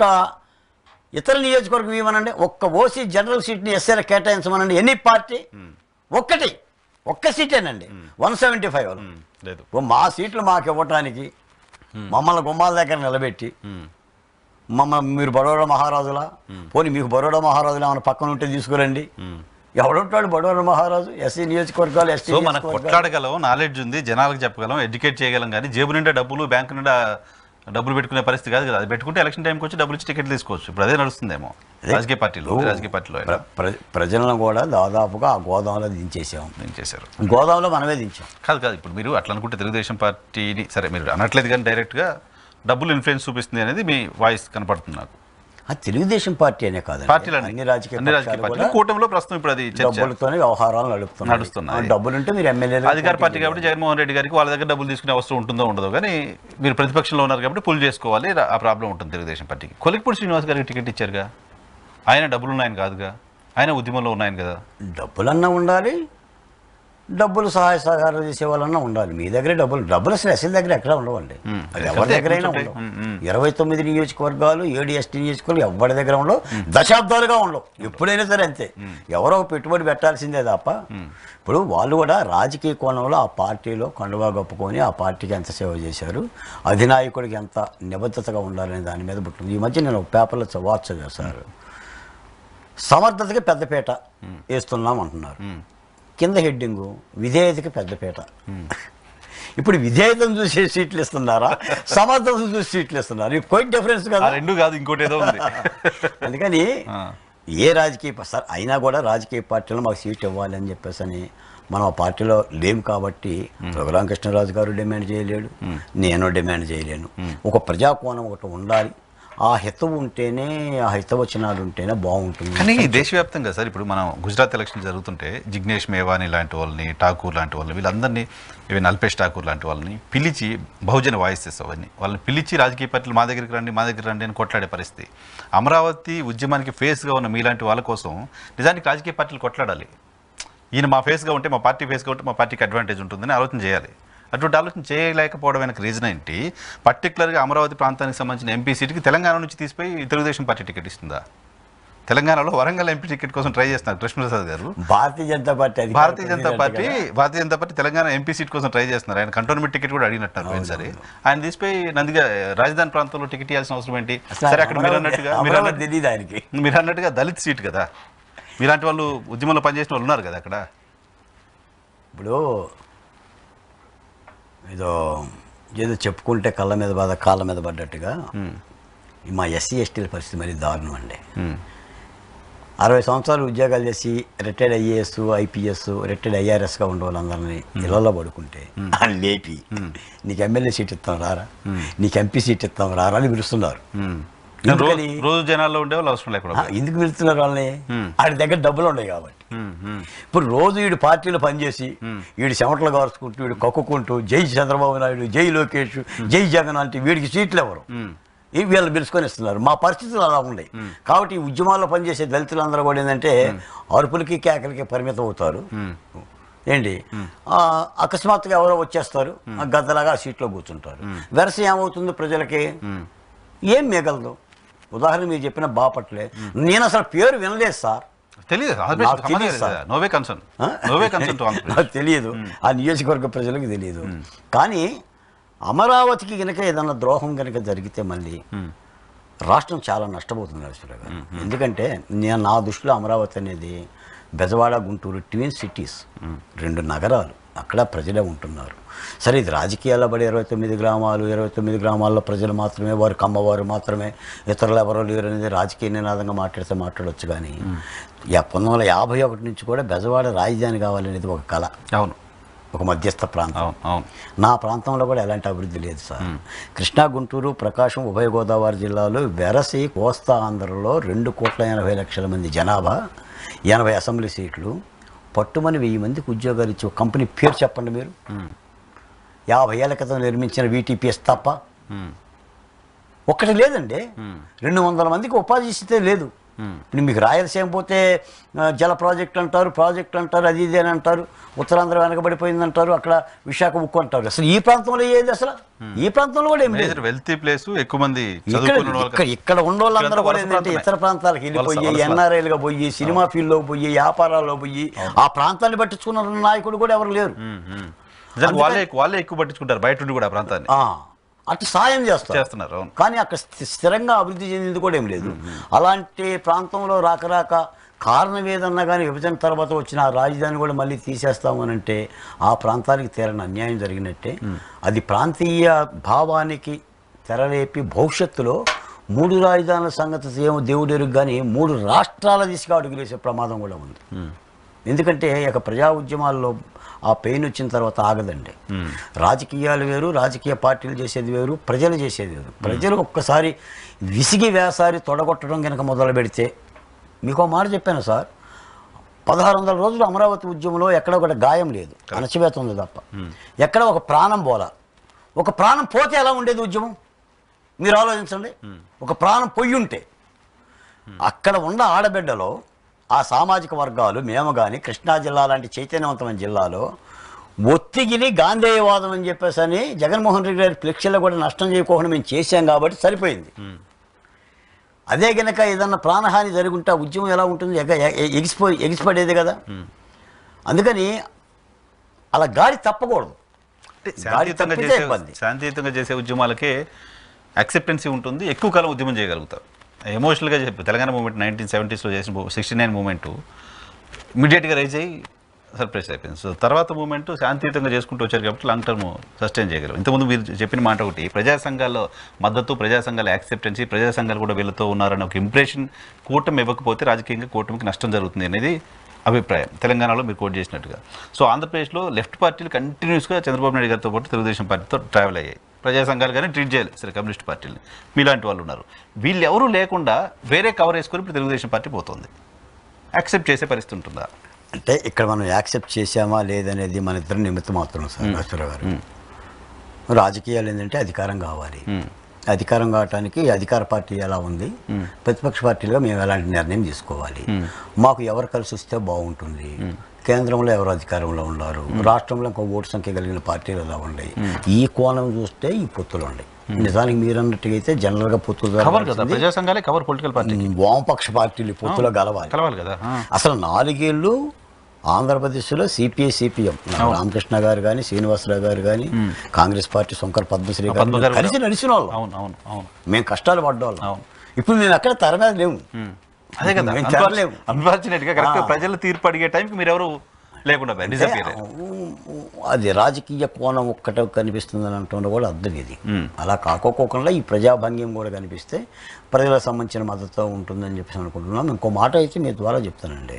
ఇతర నియోజకవర్గం ఇవ్వనండి ఒక్క ఓసీ జనరల్ సీట్ని ఎస్ఏల కేటాయించమనండి ఎన్ని పార్టీ ఒక్కటి ఒక్క సీటేనండి వన్ సెవెంటీ ఫైవ్ ఉమ్. లేదు మా సీట్లు మాకు ఇవ్వటానికి మమ్మల్ని గుమ్మాల దగ్గర నిలబెట్టి ఉమ్. మమ్మల్ని మీరు బరోడా మహారాజులా పోనీ మీకు బరోడా మహారాజులు ఏమైనా పక్కన ఉంటే తీసుకురండి ఉమ్. ఎవడుంటాడు బరోడా మహారాజు ఎస్సీ నియోజకవర్గాలు ఎస్టీ సో మనకు కొట్లాడగలం నాలెడ్జ్ ఉంది జనాలకు చెప్పగలం ఎడ్యుకేట్ చేయగలం కానీ జేబు నిండా డబ్బులు బ్యాంకు నిండా డబ్బులు పెట్టుకునే పరిస్థితి కాదు కదా అది పెట్టుకుంటే ఎలక్షన్ టైంకి వచ్చి డబ్బులు ఇచ్చి టికెట్లు తీసుకోవచ్చు ఇప్పుడు అదే నడుస్తుందేమో రాజకీయ పార్టీలో రాజకీయ పార్టీలో అయినా ప్రజలను కూడా దాదాపుగా ఆ గోదాంలో దించేసాం ఏం చేశారు గోదాంలో మనమే దించాం కాదు కాదు ఇప్పుడు మీరు అట్లా అనుకుంటే తెలుగుదేశం పార్టీని సరే మీరు అనట్లేదు కానీ డైరెక్ట్గా డబ్బులు ఇన్ఫ్లుయెన్స్ చూపిస్తుంది అనేది మీ వాయిస్ కనపడుతుంది నాకు ఆ తెలుగుదేశం పార్టీ అనే కాదు పార్టీలు అన్ని రాజకీయ అన్ని రాజకీయ పక్షాలు పార్టీలు కూడా కూటమిలో ప్రస్తుతం ఇప్పుడు అది చర్చ డబ్బులతోనే వ్యవహారాలు నడుపుతున్నాయి నడుస్తున్నాయి. ఆ డబ్బులుంటే మీరు ఎమ్మెల్యేలు అధికార పార్టీ కాబట్టి జగన్మోహన్ రెడ్డి గారికి వాళ్ళ దగ్గర డబ్బులు తీసుకునే అవసరం ఉంటుందో ఉండదో కానీ మీరు ప్రతిపక్షంలో ఉన్నారు కాబట్టి పుల్ చేసుకోవాలి రా- ఆ ప్రాబ్లం ఉంటుంది తెలుగుదేశం పార్టీకి కొలిక్పూడి శ్రీనివాస్ గారికి టికెట్ ఇచ్చారుగా ఆయన డబ్బులు ఉన్నాయని కాదుగా ఆయన ఉద్యమంలో ఉన్నాయని కదా డబ్బులన్నా ఉండాలి డబ్బులు సహాయ సహకారం చేసే వాళ్ళన్నా ఉండాలి మీ దగ్గరే డబ్బులు డబ్బులు అసలు ఎస్ఎల్ దగ్గర ఎక్కడ ఉండవండి మ్మ్. అది ఎవరి దగ్గరైనా ఉంటాయి. ఉండవు మ్మ్, మ్మ్. ఇరవై తొమ్మిది నియోజకవర్గాలు ఏడు ఎస్టీ నియోజకవర్గాలు ఎవరి దగ్గర ఉండవు దశాబ్దాలుగా ఉండవు ఎప్పుడైనా సరే అంతే ఎవరో ఒక పెట్టుబడి పెట్టాల్సిందే తప్ప ఇప్పుడు వాళ్ళు కూడా రాజకీయ కోణంలో ఆ పార్టీలో కండువా కప్పుకొని ఆ పార్టీకి ఎంత సేవ చేశారు అధినాయకుడికి ఎంత నిబద్ధతగా ఉండాలనే దాని మీద పుట్టింది ఈ మధ్య నేను ఒక పేపర్లో వాచ్ చేశారు సమర్థతకి పెద్దపీట వేస్తున్నాం అంటున్నారు కింద హెడ్డింగు విధేయతకి పెద్దపీట ఇప్పుడు విధేయతను చూసి సీట్లు ఇస్తున్నారా సమర్థతను చూసి సీట్లు ఇస్తున్నారు ఇది క్వైట్ డిఫరెన్స్ ఆ కదా రెండు కాదు ఇంకోటి ఏదో ఉంది అందుకని ఆ. ఏ రాజకీయ ప- సార్ అయినా కూడా రాజకీయ పార్టీలో మాకు సీట్ ఇవ్వాలి అని చెప్పేసి అని మనం ఆ పార్టీలో లేం కాబట్టి రఘురామకృష్ణరాజు గారు డిమాండ్ చేయలేడు నేను డిమాండ్ చేయలేను ఒక ప్రజాకోణం ఒకటి ఉండాలి ఆ హితవు ఉంటేనే ఆ హితవచనాలు ఉంటేనే బాగుంటుంది కానీ దేశవ్యాప్తంగా సార్ ఇప్పుడు మనం గుజరాత్ ఎలక్షన్ జరుగుతుంటే జిగ్నేష్ మేవాని లాంటి వాళ్ళని ఠాకూర్ లాంటి వాళ్ళని వీళ్ళందరినీ ఈవెన్ అల్పేష్ ఠాకూర్ లాంటి వాళ్ళని పిలిచి బహుజన వాయిసెస్ అవన్నీ వాళ్ళని పిలిచి రాజకీయ పార్టీలు మా దగ్గరికి రండి మా దగ్గర రండి అని కొట్లాడే పరిస్థితి అమరావతి ఉద్యమానికి ఫేస్గా ఉన్న మీలాంటి వాళ్ళ కోసం నిజానికి రాజకీయ పార్టీలు కొట్లాడాలి ఈయన మా ఫేస్గా ఉంటే మా పార్టీ ఫేస్గా ఉంటే మా పార్టీకి అడ్వాంటేజ్ ఉంటుందని ఆలోచన చేయాలి అటువంటి ఆలోచన చేయలేకపోవడం వెనక రీజన్ ఏంటి పర్టికులర్గా అమరావతి ప్రాంతానికి సంబంధించిన ఎంపీ సీట్కి తెలంగాణ నుంచి తీసిపోయి తెలుగుదేశం పార్టీ టికెట్ ఇస్తుందా తెలంగాణలో వరంగల్ ఎంపీ టికెట్ కోసం ట్రై చేస్తున్నారు కృష్ణప్రసాద్ గారు భారతీయ జనతా పార్టీ అధికార భారతీయ జనతా ప్రతినిధి పార్టీ కదా. Bharatiya Janata party Telangana MP seat కోసం ట్రై చేస్తున్నారు ఆయన కంటోన్మెంట్ టికెట్ కూడా అడిగినట్టున్నారు పోయినసారి ఆయన తీసిపోయి నందిగా రాజధాని ప్రాంతంలో టికెట్ ఇవ్వాల్సిన అవసరం ఏంటి అసలు సరే అక్కడ మీరు అమరావతి- అన్నట్టుగా మీరు అమరావతి అన్నట్టు- తెలియదు ఆయనకి మీరు అన్నట్టుగా దళిత్ సీట్ కదా మీలాంటి వాళ్ళు ఉద్యమంలో పనిచేసిన వాళ్ళు ఉన్నారు కదా అక్కడ ఇప్పుడు ఏదో ఏదో చెప్పుకుంటే కళ్ళ మీద బాధ కాళ్ళ మీద పడ్డట్టుగా ఈ మా ఎస్సీ ఎస్టీల పరిస్థితి మరి దారుణం అండి ఉమ్. అరవై సంవత్సరాలు ఉద్యోగాలు చేసి రిటైర్డ్ ఐఏఎస్ ఐపీఎస్ రిటైర్డ్ ఐఆర్ఎస్గా ఉండే వాళ్ళందరినీ ఇళ్లలో పడుకుంటే వాళ్ళు లేపి నీకు ఎమ్మెల్యే సీట్ ఇస్తాం రారా నీకు ఎంపీ సీట్ ఇస్తాం రారా అని పిలుస్తున్నారు ఉమ్. ఎందుకని? రోజు రోజు జనాల్లో ఉండే వాళ్ళు అవసరం లేకుండా ఆ, ఎందుకు పిలుస్తున్నారు వాళ్ళని Hmm. ఆడి దగ్గర డబ్బులు ఉన్నాయి కాబట్టి ఉమ్, ఉమ్. ఇప్పుడు రోజు వీడు పార్టీలో పనిచేసి వీడు చెమటలు కారుచుకుంటూ వీడు కక్కుకుంటూ జై చంద్రబాబు నాయుడు జై లోకేష్ జై జగన్ అంటే వీడికి సీట్లు ఎవరు ఉమ్. ఈ వీళ్ళు పిలుచుకొని ఇస్తున్నారు మా పరిస్థితులు అలా ఉన్నాయి కాబట్టి ఈ ఉద్యమాల్లో పనిచేసే దళితులందరూ కూడా ఏంటంటే అరుపులకి కేకలకి పరిమితం అవుతారు ఏంటి ఆ, అకస్మాత్తుగా ఎవరో వచ్చేస్తారు ఆ గద్దలాగా ఆ సీట్లో కూర్చుంటారు వెరస ఏమవుతుంది ప్రజలకి ఏం మిగలదు ఉదాహరణ మీరు చెప్పిన బాపట్లే నేను అసలు పేరు వినలేదు సార్ తెలియదు నాకు తెలియదు సార్. నోవే కన్సర్న్ ఆ? నోవే కన్సర్న్ టు ఆంధ్రప్రదేశ్ నాకు తెలియదు ఆ నియోజకవర్గ ప్రజలకు తెలియదు కానీ అమరావతికి కనుక ఏదన్నా ద్రోహం కనుక జరిగితే మళ్ళీ రాష్ట్రం చాలా నష్టపోతుంది నరసింహరావు గారు ఎందుకంటే నేను నా దృష్టిలో అమరావతి అనేది బెజవాడ గుంటూరు ట్విన్ సిటీస్ రెండు నగరాలు అక్కడ ప్రజలే ఉంటున్నారు సరే ఇది రాజకీయాల్లో పడి ఇరవై తొమ్మిది గ్రామాలు ఇరవై తొమ్మిది గ్రామాల్లో ప్రజలు మాత్రమే వారు కమ్మవారు మాత్రమే ఇతరులు ఎవరో లేరు అనేది రాజకీయ నినాదంగా మాట్లాడితే మాట్లాడొచ్చు కానీ యా- పంతొమ్మిది వందల యాభై ఒకటి నుంచి కూడా బెజవాడ రాజధాని కావాలనేది ఒక కళ అవును ఒక మధ్యస్థ ప్రాంతం అవును అవును నా ప్రాంతంలో కూడా ఎలాంటి అభివృద్ధి లేదు సార్ కృష్ణా గుంటూరు ప్రకాశం ఉభయ గోదావరి జిల్లాలో వెరసి కోస్తా ఆంధ్రలో రెండు కోట్ల ఎనభై లక్షల మంది జనాభా ఎనభై అసెంబ్లీ సీట్లు పట్టుమని వెయ్యి మందికి ఉద్యోగాలు ఇచ్చే ఒక కంపెనీ పేరు చెప్పండి మీరు యాభై ఏళ్ల క్రితం నిర్మించిన వీటీపీఎస్ తప్ప ఉమ్, ఒక్కటి లేదండి ఉమ్, రెండు వందల మందికి ఉపాధి ఇస్తే లేదు ఉమ్. ఇప్పుడు మీకు రాయలసీమ పోతే ఆ, జల ప్రాజెక్ట్ అంటారు ప్రాజెక్ట్ అంటారు అది ఇది అని అంటారు ఉత్తరాంధ్ర వెనకబడిపోయింది అంటారు అక్కడ విశాఖ ఉక్కు అంటారు అసలు ఈ ప్రాంతంలో ఏది అసలు ఈ ప్రాంతంలో కూడా ఏం లేదు మేజర్ వెల్తీ ప్లేస్ ఎక్కువ మంది ఇక్కడ చదువుకున్న ఇక్కడ వాళ్ళకి ఇక్కడ ఉన్న వాళ్ళందరూ ఇక్కడంతా కూడా వలస ఏంటంటే ప్రాంతమే. ఇతర ప్రాంతాలకు వలస- వెళ్ళిపోయి వలస ఎన్ఆర్ఐలుగా పోయి సినిమా ఫీల్డ్లోకి పోయి వ్యాపారాల్లో పోయి ఆ ప్రాంతాన్ని పట్టించుకున్న నాయకుడు కూడా ఎవరు లేరు ఉమ్, ఉమ్. నిజానికి వాళ్ళే ఎక్కువ- వాళ్ళే ఎక్కువ పట్టించుకుంటారు బయట ఉండి కూడా ఆ ప్రాంతాన్ని ఆ, అటు సాయం చేస్తారు చేస్తున్నారు అవును కానీ అక్కడ స్థి- స్థిరంగా అభివృద్ధి చెందింది కూడా ఏం లేదు అలాంటి ప్రాంతంలో రాక రాక కారణం ఏదన్నా కానీ విభజన తర్వాత వచ్చిన ఆ రాజధాని కూడా మళ్ళీ తీసేస్తామనంటే ఆ ప్రాంతానికి తీరని అన్యాయం జరిగినట్టే అది ప్రాంతీయ భావానికి తెరలేపి భవిష్యత్తులో మూడు రాజధానుల సంగతి ఏమో దేవుడెరుగు కానీ మూడు రాష్ట్రాల దిశగా అడుగులేసే ప్రమాదం కూడా ఉంది ఎందుకంటే ఇక ప్రజా ఉద్యమాల్లో ఆ పెయిన్ వచ్చిన తర్వాత ఆగదండి ఉమ్. రాజకీయాలు వేరు రాజకీయ పార్టీలు చేసేది వేరు ప్రజలు చేసేది వేరు ప్రజలు ఒక్కసారి విసిగి వేసారి తొడగొట్టడం కనుక మొదలు పెడితే మీకు ఒక మాట చెప్పాను సార్ పదహారు వందల రోజులు అమరావతి ఉద్యమంలో ఎక్కడ ఒకటి గాయం లేదు అణచివేత ఉంది తప్ప ఎక్కడ ఒక ప్రాణం పోలా ఒక ప్రాణం పోతే ఎలా ఉండేది ఉద్యమం మీరు ఆలోచించండి ఒక ప్రాణం పొయ్యి ఉంటే అక్కడ ఉన్న ఆడబిడ్డలో ఆ సామాజిక వర్గాలు మేము కానీ కృష్ణా జిల్లా లాంటి చైతన్యవంతమైన జిల్లాలో ఒత్తిగిలి గాంధేయవాదం అని చెప్పేసి అని జగన్మోహన్ రెడ్డి గారి ఫ్లెక్సీలో కూడా నష్టం చేయకుండా మేము చేశాం కాబట్టి సరిపోయింది ఉమ్. అదే గనక ఏదన్నా ప్రాణహాని జరుగుంటే ఆ ఉద్యమం ఎలా ఉంటుంది ఎగ ఎ- ఎగిసిపో ఎగిసిపడేది కదా అందుకని అలా గాడి తప్పకూడదు అంటే గాడి శాంతియుతంగా తప్పితే చేసే ఇబ్బంది. శాంతియుతంగా చేసే ఉద్యమాలకే యాక్సెప్టెన్సీ ఉంటుంది ఎక్కువ కాలం ఉద్యమం చేయగలుగుతారు ఎమోషనల్గా చెప్పి తెలంగాణ మూమెంట్ నైన్టీన్ సెవెంటీస్లో చేసిన సిక్స్టీ నైన్ మూమెంట్ ఇమీడియట్గా రైజ్ అయ్యి సర్ప్రైజ్ అయిపోయింది సో తర్వాత మూమెంట్ శాంతియుతంగా చేసుకుంటూ వచ్చారు కాబట్టి లాంగ్ టర్మ్ సస్టైన్ చేయగలరు ఇంతకుముందు మీరు చెప్పిన మాట ఒకటి ప్రజా సంఘాల్లో మద్దతు ప్రజా సంఘాల యాక్సెప్టెన్సీ ప్రజా సంఘాలు కూడా వీళ్ళతో ఉన్నారనే ఒక ఇంప్రెషన్ కూటమి ఇవ్వకపోతే రాజకీయంగా కూటమికి నష్టం జరుగుతుంది అనేది అభిప్రాయం తెలంగాణలో మీరు కోట్ చేసినట్టుగా సో ఆంధ్రప్రదేశ్లో లెఫ్ట్ పార్టీలు కంటిన్యూస్గా చంద్రబాబు నాయుడు గారితో పాటు తెలుగుదేశం పార్టీతో ట్రావెల్ అయ్యాయి ప్రజా సంఘాలు కానీ ట్రీట్ చేయాలి సరే కమ్యూనిస్ట్ పార్టీని మీలాంటి వాళ్ళు ఉన్నారు వీళ్ళు ఎవరూ లేకుండా వేరే కవర్ వేసుకొని ఇప్పుడు తెలుగుదేశం పార్టీ పోతుంది యాక్సెప్ట్ చేసే పరిస్థితి ఉంటుందా అంటే ఇక్కడ మనం యాక్సెప్ట్ చేశామా లేదనేది మన ఇద్దరు నిమిత్తం మాత్రం సార్ రాష్ట్రరావు గారు రాజకీయాలు ఏంటంటే అధికారం కావాలి మ్మ్. అధికారం కావటానికి అధికార పార్టీ ఎలా ఉంది ప్రతిపక్ష పార్టీలుగా మేము ఎలాంటి నిర్ణయం తీసుకోవాలి మాకు ఎవరు కలిసి వస్తే బాగుంటుంది కేంద్రంలో ఎవరు అధికారంలో ఉన్నారు రాష్ట్రంలో ఇంకో ఓటు సంఖ్య కలిగిన పార్టీలు ఎలా ఉన్నాయి ఈ కోణం చూస్తే ఈ పొత్తులు ఉన్నాయి నిజానికి మీరు అన్నట్టుగా అయితే జనరల్గా పొత్తులు కవర్ కదా జరగాల్సింది, ప్రజా సంఘాలే కవర్ పొలిటికల్ పార్టీ ఉమ్, వామపక్ష పార్టీలు ఈ పొత్తులో కలవాలి కలవాలి కదా ఆ. అసలు నాలుగేళ్ళు ఆంధ్రప్రదేశ్లో సిపిఐ సిపిఎం రామకృష్ణ గారు కానీ శ్రీనివాసరావు గారు కానీ కాంగ్రెస్ పార్టీ శంకర్ పద్మశ్రీ గారు పద్మ గారు కలిసి నడిచిన వాళ్ళు అవును అవును అవును మేము కష్టాలు పడ్డవాళ్ళం అవును. ఇప్పుడు మేము ఎక్కడ తెర మీద లేవు అదే కదా మేము చేరలేము. అన్ఫార్చునేట్ గా కరెక్ట్ ఆ. ప్రజల తీర్పు అడిగే టైంకి మీరు ఎవరు లేకుండా పోయారు డిసపియర్ అది రాజకీయ కోణం ఒక్కటే కనిపిస్తుందని అంటుండే కూడా అర్థం ఇది మ్మ్. అలా కాకోకుండా ఈ ప్రజాభంగ్యం కూడా కనిపిస్తే ప్రజలకు సంబంధించిన మద్దతు ఉంటుందని చెప్పేసి అనుకుంటున్నాం ఇంకో మాట అయితే మీ ద్వారా చెప్తానండి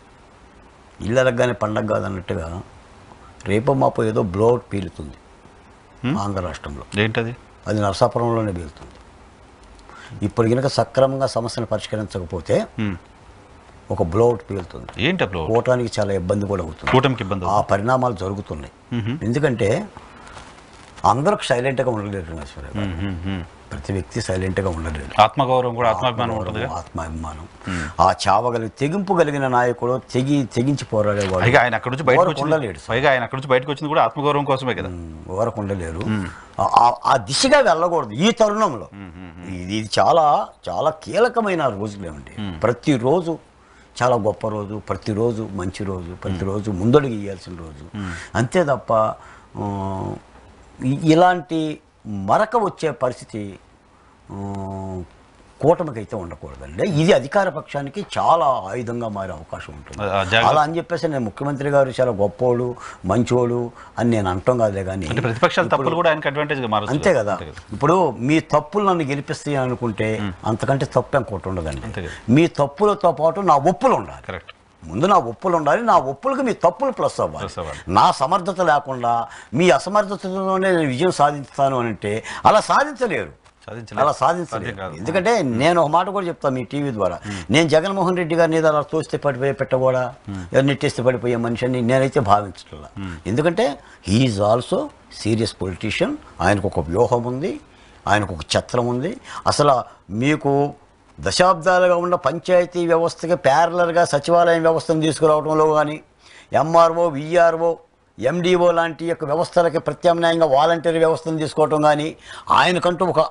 ఇళ్ళకి పండగ కాదన్నట్టుగా రేపో మాపో ఏదో బ్లోఅవుట్ పీలుతుంది ఆంధ్ర రాష్ట్రంలో ఏంటది అది నరసాపురంలోనే పీలుతుంది ఇప్పుడు కనుక సక్రమంగా సమస్యను పరిష్కరించకపోతే ఉమ్. ఒక బ్లోఅవుట్ పీలుతుంది ఏంటి అప్పుడు కూటానికి చాలా ఇబ్బంది కూడా అవుతుంది కూటమికి ఇబ్బంది ఆ పరిణామాలు జరుగుతున్నాయి మ్మ్. ఎందుకంటే అందరూ సైలెంట్గా ఉండలేరు నరసింహరావు గారు. ఉమ్, ఉమ్, ఉమ్. ప్రతి వ్యక్తి సైలెంట్గా ఉండలేరు ఆత్మగౌరవం కూడా ఆత్మాభిమానం ఉంటుంది ఆత్మాభిమానం ఆ చావగలి తెగింపు కలిగిన నాయకుడు తెగి తెగించి పోరాడేవాడు పైగా ఆయన అక్కడ నుంచి బయటకు ఎవరికి వచ్చింది ఉండలేడు. పైగా ఆయన అక్కడ నుంచి బయటకు వచ్చింది కూడా ఆత్మగౌరవం కోసమే కదా ఎవరికి ఉండలేరు ఆ- ఆ- ఆ దిశగా వెళ్ళకూడదు ఈ తరుణంలో ఇది ఇది చాలా చాలా కీలకమైన రోజులు ఏమండి ప్రతిరోజు చాలా గొప్ప రోజు ప్రతిరోజు మంచి రోజు ప్రతిరోజు ముందడుగు ఇయ్యాల్సిన రోజు అంతే తప్ప ఆ, ఇ- ఇలాంటి మరక వచ్చే పరిస్థితి ఆ, కూటమికి అయితే ఉండకూడదండి ఇది అధికార పక్షానికి చాలా ఆయుధంగా మారే అవకాశం ఉంటుంది ఆ, జాగ్రత్త. అలా అని చెప్పేసి నేను ముఖ్యమంత్రి గారు చాలా గొప్పోడు మంచోడు అని నేను అంటాం కాదులే కానీ అంటే ప్రతిపక్షాల తప్పులు కూడా ఆయనకి అడ్వాంటేజ్ గా మారచ్చు అంతే కదా ఇప్పుడు మీ తప్పులు నన్ను గెలిపిస్తాయి అనుకుంటే అంతకంటే తప్పు ఇంకోటి ఉండదండి అంతే కదా. మీ తప్పులతో పాటు నా ఒప్పులు ఉండాలి కరెక్ట్ ముందు నా ఒప్పులు ఉండాలి నా ఒప్పులకు మీ తప్పులు ప్లస్ అవ్వాలి Plus అవ్వాలి. నా సమర్థత లేకుండా మీ అసమర్థతతోనే నేను విజయం సాధిస్తాను అని అంటే అలా సాధించలేరు సాధించలేదు. అలా సాధ్యం సాధించలేరు కాదు. ఎందుకంటే నేను ఒక మాట కూడా చెప్తాను మీ టీవీ ద్వారా నేను జగన్మోహన్ రెడ్డి గారిని ఏదో అలా తోస్తే పడిపోయే పెట్టకూడా ఏదో నెట్టేస్తే పడిపోయే మనిషి అని నేనైతే భావించట్లా ఎందుకంటే హీఈస్ ఆల్సో సీరియస్ పొలిటీషియన్ ఆయనకు ఒక వ్యూహం ఉంది ఆయనకు ఒక ఛత్రం ఉంది అసలు మీకు దశాబ్దాలుగా ఉన్న పంచాయతీ వ్యవస్థకి ప్యారలర్గా సచివాలయం వ్యవస్థను తీసుకురావడంలో కానీ ఎంఆర్ఓ విఆర్ఓ ఎండిఓ లాంటి యొక్క వ్యవస్థలకి ప్రత్యామ్నాయంగా వాలంటీర్ వ్యవస్థను తీసుకోవటం కానీ ఆయనకంటూ ఒక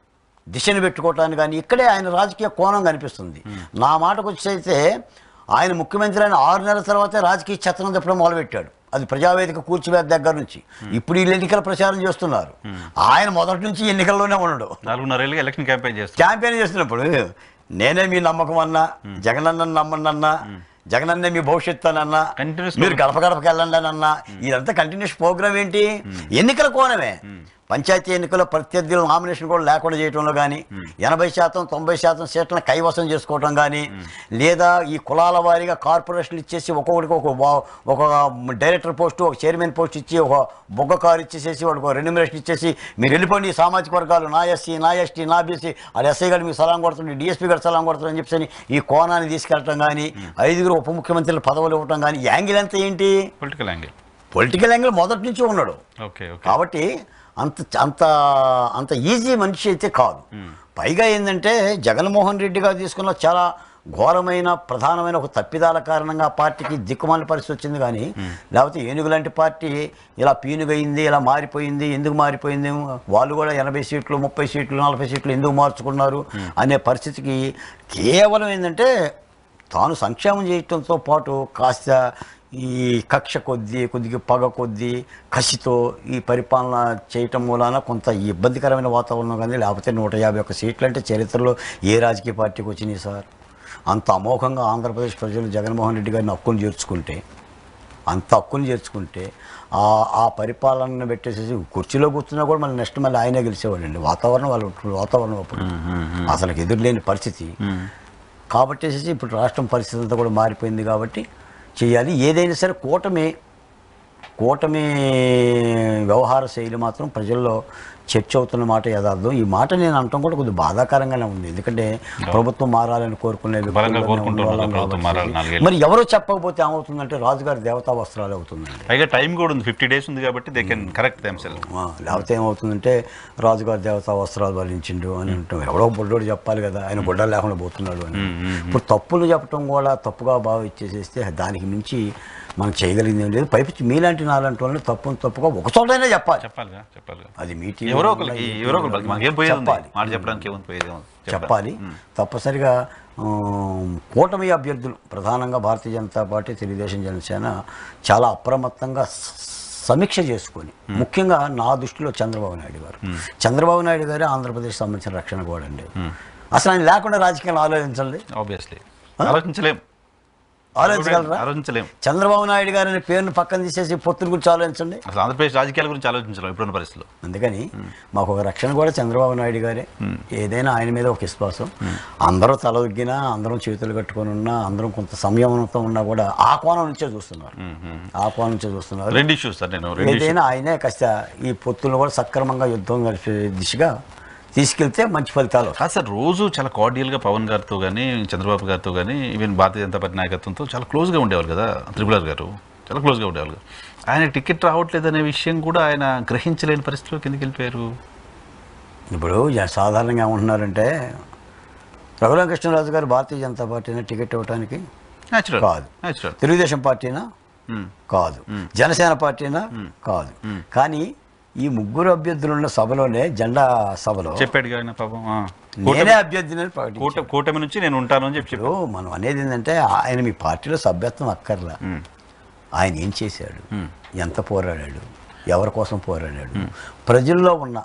దిశను పెట్టుకోవటానికి కానీ ఇక్కడే ఆయన రాజకీయ కోణం కనిపిస్తుంది నా మాటకు వచ్చైతే ఆయన ముఖ్యమంత్రి అయిన ఆరు నెలల తర్వాతే రాజకీయ చత్రం తిప్పడం మొదలుపెట్టాడు అది ప్రజావేదిక కూర్చువేద దగ్గర నుంచి ఇప్పుడు వీళ్ళు ఎన్నికల ప్రచారం చేస్తున్నారు ఆయన మొదటి నుంచి ఎన్నికల్లోనే ఉండడు నాలుగున్నరేళ్ళుగా ఎలక్షన్ క్యాంపెయిన్ చేస్తారు క్యాంపెయిన్ చేస్తున్నప్పుడు నేనే మీ నమ్మకం అన్నా జగనన్న నమ్మండి అన్నా జగనన్నే మీ భవిష్యత్తు అని అన్నా Continuous మీరు గడప గడపకి వెళ్ళండి అని అన్నా ఇదంతా కంటిన్యూస్ ప్రోగ్రామ్ ఏంటి ఎన్నికల కోణమే పంచాయతీ ఎన్నికల్లో ప్రత్యర్థుల నామినేషన్ కూడా లేకుండా చేయడంలో కానీ ఎనభై శాతం తొంభై శాతం సీట్లను కైవసం చేసుకోవటం కానీ లేదా ఈ కులాల వారీగా కార్పొరేషన్లు ఇచ్చేసి ఒక్కొక్కడికి ఒక వా- ఒక డైరెక్టర్ పోస్టు ఒక చైర్మన్ పోస్ట్ ఇచ్చి ఒక బొగ్గ కారు ఇచ్చేసేసి వాడికి ఒక రెన్యుమరేషన్ ఇచ్చేసి మీరు వెళ్ళిపోండి ఈ సామాజిక వర్గాలు నా ఎస్సీ నా ఎస్టీ నా బీసీ అది ఎస్ఐ గారు మీకు సలాం కొడుతుంది డిఎస్పీ గారు సలాం కొడుతుంది అని చెప్పి ఈ కోణాన్ని తీసుకెళ్ళటం కానీ ఐదుగురు ఉప ముఖ్యమంత్రులు పదవులు ఇవ్వటం కానీ యాంగిల్ అంతా ఏంటి పొలిటికల్ యాంగిల్ పొలిటికల్ యాంగిల్ మొదటి నుంచి ఉన్నాడు ఓకే ఓకే కాబట్టి అంత అంత అంత ఈజీ మనిషి అయితే కాదు పైగా ఏంటంటే జగన్మోహన్ రెడ్డి గారు తీసుకున్న చాలా ఘోరమైన ప్రధానమైన ఒక తప్పిదాల కారణంగా ఆ పార్టీకి దిక్కుమాలిన పరిస్థితి వచ్చింది కానీ లేకపోతే ఏనుగు లాంటి పార్టీ ఇలా పీనుగైంది ఇలా మారిపోయింది ఎందుకు మారిపోయింది వాళ్ళు కూడా ఎనభై సీట్లు ముప్పై సీట్లు నలభై సీట్లు ఎందుకు మార్చుకున్నారు అనే పరిస్థితికి కేవలం ఏంటంటే తాను సంక్షేమం చేయటంతో పాటు కాస్త ఈ కక్ష కొద్దీ కొద్దిగా పగ కొద్దీ కసితో ఈ పరిపాలన చేయటం మూలాన కొంత ఇబ్బందికరమైన వాతావరణం కానీ లేకపోతే నూట యాభై ఒక్క సీట్లు అంటే చరిత్రలో ఏ రాజకీయ పార్టీకి వచ్చినాయి సార్ అంత అమోఘంగా ఆంధ్రప్రదేశ్ ప్రజలు జగన్మోహన్ రెడ్డి గారిని హక్కును చేర్చుకుంటే అంత హక్కును చేర్చుకుంటే ఆ ఆ పరిపాలనను పెట్టేసేసి కుర్చీలో కూర్చున్నా కూడా మళ్ళీ నెక్స్ట్ మళ్ళీ ఆయనే గెలిచేవాడండి వాతావరణం వాళ్ళు వాతావరణం అప్పుడు అసలు ఎదురులేని పరిస్థితి కాబట్టి వచ్చేసి ఇప్పుడు రాష్ట్రం పరిస్థితి అంతా కూడా మారిపోయింది కాబట్టి చేయాలి ఏదైనా సరే కూటమి కూటమి వ్యవహార శైలి మాత్రం ప్రజల్లో చర్చ అవుతున్న మాట యథార్థం ఈ మాట నేను అనటం కూడా కొద్దిగా బాధాకరంగానే ఉంది ఎందుకంటే ప్రభుత్వం మారాలని కోరుకునే వ్యక్తుల్లో బలంగా మేము కోరుకుంటున్నారు ఉన్నవాళ్ళం ప్రభుత్వం కాబట్టి. మారాలి నాలుగేళ్ళు. మరి ఎవరో చెప్పకపోతే ఏమవుతుందంటే రాజుగారి దేవతా వస్త్రాలు అవుతుందండి పైగా టైం కూడా ఉంది ఫిఫ్టీ డేస్ ఉంది కాబట్టి they can correct themselves ఆ, లేకపోతే ఏమవుతుందంటే రాజుగారి దేవతా వస్త్రాలు వల్లించిండు అని అంటాం ఎవడో బుడ్డోడు చెప్పాలి కదా ఆయన బుడ్డ లేకుండా పోతున్నాడు అని ఇప్పుడు తప్పులు చెప్పడం కూడా తప్పుగా బాగా ఇచ్చేసేస్తే దానికి మించి మనం చేయగలిగింది ఏం లేదు పైపించి మీలాంటి నాలాంటి వాళ్ళని తప్పును తప్పుగా ఒక చోటైనా చెప్పాలి చెప్పాలిగా చెప్పాలిగా అది మీ టీవీ ఎవరో వల్ల, ఒకరికి ఈ ఎవరో టీవీ ఒకరికి వల్ల మనకేం పోయేది ఉంది చెప్పాలి. మాట చెప్పడానికి ఏముంది పోయేది ఏముంది చెప్పాలి తప్పనిసరిగా ఆ, కూటమి అభ్యర్థులు ప్రధానంగా భారతీయ జనతా పార్టీ తెలుగుదేశం జనసేన చాలా అప్రమత్తంగా స- సమీక్ష చేసుకొని ముఖ్యంగా నా దృష్టిలో చంద్రబాబు నాయుడు గారు చంద్రబాబు నాయుడు గారే ఆంధ్రప్రదేశ్ సంబంధించిన రక్షణ కూడా అండి అసలు ఆయన లేకుండా రాజకీయాలు ఆలోచించండి ఆబ్వియస్లీ ఆలోచించలేం ఆలోచించగలరా ఆలోచించలేం చంద్రబాబు నాయుడు గారిని పేరును పక్కన తీసేసి పొత్తుల గురించి ఆలోచించండి అసలు ఆంధ్రప్రదేశ్ రాజకీయాల గురించి ఆలోచించలేం ఇప్పుడున్న పరిస్థితుల్లో అందుకని మాకు ఒక రక్షణ కూడా చంద్రబాబు నాయుడు గారే ఏదైనా ఆయన మీద ఒక విశ్వాసం అందరూ తల ఒగ్గినా అందరం చేతులు కట్టుకొని ఉన్నా అందరం కొంత సంయమనంతో ఉన్నా కూడా ఆ కోణం నుంచే చూస్తున్నారు ఆ కోణం నుంచే చూస్తున్నారు రెండు ఇష్యూస్ సార్ నేను రెండు ఏదైనా ఆయనే కాస్త ఈ పొత్తులు కూడా సక్రమంగా యుద్ధం కలిపే దిశగా తీసుకెళ్తే మంచి ఫలితాలు వస్తాయి. కాదు సార్ రోజు చాలా కార్డియల్గా పవన్ గారితో కానీ చంద్రబాబు గారితో కానీ ఈవెన్ భారతీయ జనతా పార్టీ నాయకత్వంతో చాలా క్లోజ్గా ఉండేవాళ్ళు కదా త్రిపులర్ గారు చాలా క్లోజ్గా ఉండేవాళ్ళు కదా. ఆయన టికెట్ రావట్లేదు అనే విషయం కూడా ఆయన గ్రహించలేని పరిస్థితిలో కిందకి వెళ్ళిపోయారు ఇప్పుడు జ- సాధారణంగా ఏమంటున్నారంటే రఘురామకృష్ణరాజు గారు భారతీయ జనతా పార్టీని టికెట్ ఇవ్వడానికి న్యాచురల్ కాదు. న్యాచురల్ తెలుగుదేశం పార్టీనా కాదు జనసేన పార్టీనా కాదు కానీ ఈ ముగ్గురు అభ్యర్థులున్న సభలోనే జెండా సభలో చెప్పాడు ఆయన పాపం ఆ. నేనే అభ్యర్థిని ప్రకటించాను కూట కూటమి నుంచి నేను ఉంటాను అని చెప్పి చెప్పాడు ఇప్పుడు మనం అనేది ఏంటంటే ఆయన మీ పార్టీలో సభ్యత్వం అక్కర్లా ఆయన ఏం చేశాడు ఎంత పోరాడాడు ఎవరి కోసం పోరాడాడు ప్రజల్లో ఉన్న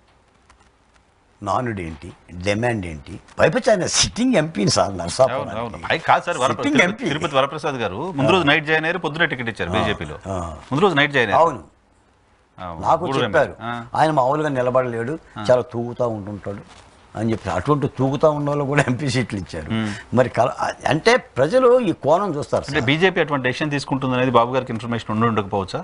నానుడు ఏంటి డిమాండ్ ఏంటి పైపచ్చి ఆయన సిట్టింగ్ ఎంపీని సార్ అవును, అవును. నరసాపురానికి అయి కాదు సార్ వరప్ర- Sitting తిరుపతి MP. తిరుపతి వరప్రసాద్ గారు ముందు రోజు నైట్ జాయిన్ అయ్యారు పొద్దున టికెట్ ఇచ్చారు బీజేపీలో ఆ. ముందు రోజు నైట్ జాయిన్ అయ్యారు అవును ఆ, నాకు గూడూరు చెప్పారు ఆ. ఆయన మామూలుగా నిలబడలేడు చాలా తూగుతూ ఉంటుంటాడు అని చెప్పి అటువంటి తూగుతా ఉన్న వాళ్ళు కూడా ఎంపీ సీట్లు ఇచ్చారు మరి కల అంటే ప్రజలు ఈ కోణం చూస్తారు అంటే సార్. బీజేపీ అటువంటి డెసిషన్ తీసుకుంటుంది అనేది బాబు గారికి ఇన్ఫర్మేషన్ ఉండి ఉండకపోవచ్చా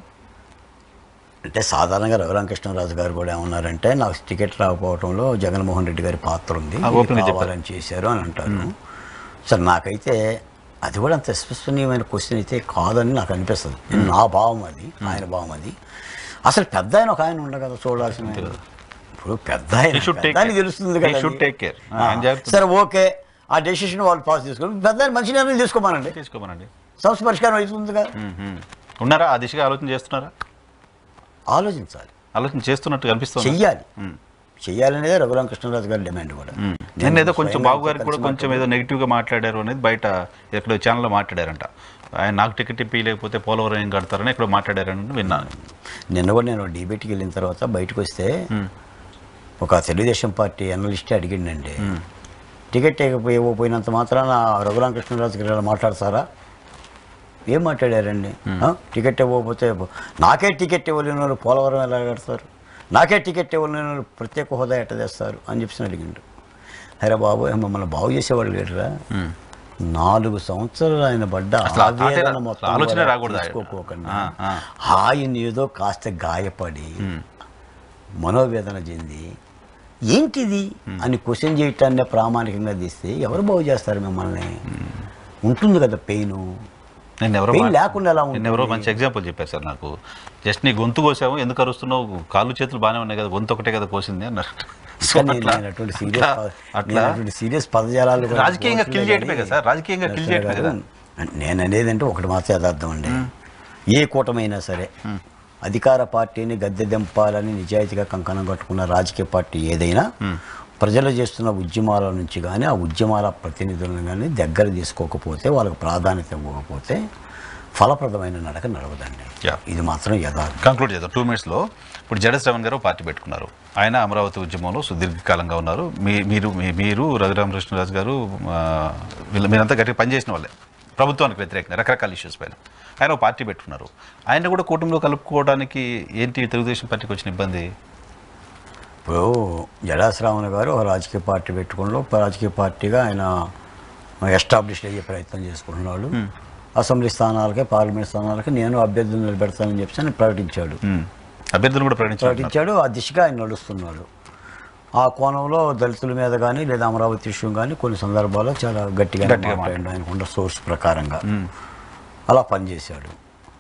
అంటే సాధారణంగా రఘురామకృష్ణరాజు గారు కూడా ఏమన్నారంటే నాకు టికెట్ రాకపోవడంలో జగన్మోహన్ రెడ్డి గారి పాత్ర ఉంది ఆ, open గా ఇది చెప్పారు. కావాలని చేశారు అని అంటారు సార్ నాకైతే అది కూడా అంత విశ్వసనీయమైన క్వశ్చన్ అయితే కాదని నాకు అనిపిస్తుంది నా భావం అది ఆయన భావం అది అసలు పెద్ద ఆయన ఒక ఆయన ఉండగలదు చూడాల్సిన ఆయన. ఇప్పుడు పెద్ద ఆయన He should take పెద్ద ఆయనకి care. తెలుస్తుంది He కదా should అది. take care. ఆ, ఆయన జాగ్రత్త. సరే ఓకే ఆ డెసిషన్ వాళ్ళు పాస్ చేసుకోండి పెద్ద ఆయన మంచి నిర్ణయం తీసుకోమనండి తీసుకోమనండి సమస్య పరిష్కారం అవుతుందిగా మ్మ్, మ్మ్. ఉన్నారా ఆ దిశగా ఆలోచన చేస్తున్నారా ఆలోచించాలి ఆలోచన చేస్తున్నట్టు కనిపిస్తుంది చెయ్యాలి చెయ్యాలనేదే రఘురామకృష్ణరాజు గారి డిమాండ్ కూడా నేను ఏదో కొంచెం స్వయంగా బాబు గారికి కూడా కలిసి కొంచెం ఏదో నెగిటివ్గా మాట్లాడారు అనేది బయట ఎక్కడో ఛానల్లో మాట్లాడారంట ఆయన నాకు టికెట్ ఇప్పి లేకపోతే పోలవరం ఏం కడతారని ఎక్కడో మాట్లాడారని విన్నాను నిన్న కూడా నేను డీబేట్కి వెళ్ళిన తర్వాత బయటకు వస్తే ఒక తెలుగుదేశం పార్టీ అనలిస్టే అడిగిండండి టికెట్ ఇవ్వకపోయి- ఇవ్వకపోయినంత మాత్రాన రఘురామకృష్ణరాజు గారు ఇలా మాట్లాడతారా ఏం మాట్లాడారండి ఆ? టికెట్ ఇవ్వకపోతే నాకే టికెట్ ఇవ్వలేని వాళ్ళు పోలవరం ఎలా కడతారు నాకే టికెట్ ఇవ్వలేని వాళ్ళు ప్రత్యేక హోదా ఎట్ట తెస్తారు అని చెప్పి అడిగిండు అరే బాబు మమ్మల్ని బాగు చేసేవాళ్ళు లేరురా నాలుగు సంవత్సరాలు ఆయన పడ్డ అసలు ఆ ఆవేదన థాటే- మొత్తం ఆలోచనే కూడా రాకూడదు ఆయన. తీసుకోకోకుండా ఆ, ఆ. ఆయన ఏదో కాస్త గాయపడి మనోవేదన చెంది ఏంటిది అని క్వశ్చన్ చేయటాన్ని ప్రామాణికంగా తీస్తే ఎవరు బాగు చేస్తారు మిమ్మల్ని ఉంటుంది కదా పెయిన్ నేను ఎవరో పెయిన్ మా- లేకుండా ఎలా నేను ఎవరో ఉంటుంది మంచి ఎగ్జాంపుల్ చెప్పారు సార్ నాకు జస్ట్ నీ గొంతు కోసాము ఎందుకు అరుస్తున్నావు కాళ్ళు చేతులు బాగానే ఉన్నాయి కదా గొంతు ఒకటే కదా కోసింది అన్నారు సో కానీ అట్లా- నేను అటువంటి సీరియస్ అట్లా- అట్లా అటువంటి సీరియస్ పదజాలాలు కూడా రాజకీయంగా kill పోవట్లే చేయటమే కానీ కదా సార్, రాజకీయంగా kill నరసింహ చేయటమే గారు, నేను అనేది అంటే ఒకటి మాత్రం యథార్థం అండి ఏ కూటమైనా సరే అధికార పార్టీని గద్దె దింపాలని నిజాయితీగా కంకణం కట్టుకున్న రాజకీయ పార్టీ ఏదైనా ప్రజలు చేస్తున్న ఉద్యమాల నుంచి కానీ ఆ ఉద్యమాల ప్రతినిధులను కానీ దగ్గర తీసుకోకపోతే వాళ్ళకి ప్రాధాన్యత ఇవ్వకపోతే ఫలప్రదమైన నడక నడవదండి Yeah. ఇది మాత్రం యథార్థం కంక్లూడ్ చేద్దాం టూ మినిట్స్లో ఇప్పుడు జడ శ్రవణ్ గారు పార్టీ పెట్టుకున్నారు ఆయన అమరావతి ఉద్యమంలో సుదీర్ఘకాలంగా ఉన్నారు మీ మీరు మీ- మీరు రఘురామకృష్ణరాజు గారు ఆ, వీళ్ళ మీరంతా గట్టిగా పనిచేసిన వాళ్ళే ప్రభుత్వానికి వ్యతిరేకంగా రకరకాల ఇష్యూస్ పైన ఆయన ఒక పార్టీ పెట్టుకున్నారు ఆయన కూడా కూటమిలో కలుపుకోవడానికి ఏంటి తెలుగుదేశం పార్టీకి వచ్చిన ఇబ్బంది ఇప్పుడు జడాశ్రావణ గారు ఒక రాజకీయ పార్టీ పెట్టుకున్న రాజకీయ పార్టీగా ఆయన ఎస్టాబ్లిష్ అయ్యే ప్రయత్నం చేసుకుంటున్నాడు అసెంబ్లీ స్థానాలకి పార్లమెంట్ స్థానాలకి నేను అభ్యర్థులు నిలబెడతానని చెప్పి ఆయన ప్రకటించాడు ఉమ్. అభ్యర్థులు కూడా ప్రకటించారు ప్రకటించాడు ఆ దిశగా ఆయన నడుస్తున్నాడు ఆ కోణంలో దళితుల మీద కానీ లేదా అమరావతి విషయం కానీ కొన్ని సందర్భాల్లో చాలా గట్టిగా గట్టిగా మాట్లాడాడు ఆయనకున్న సోర్స్ ప్రకారంగా అలా పనిచేశాడు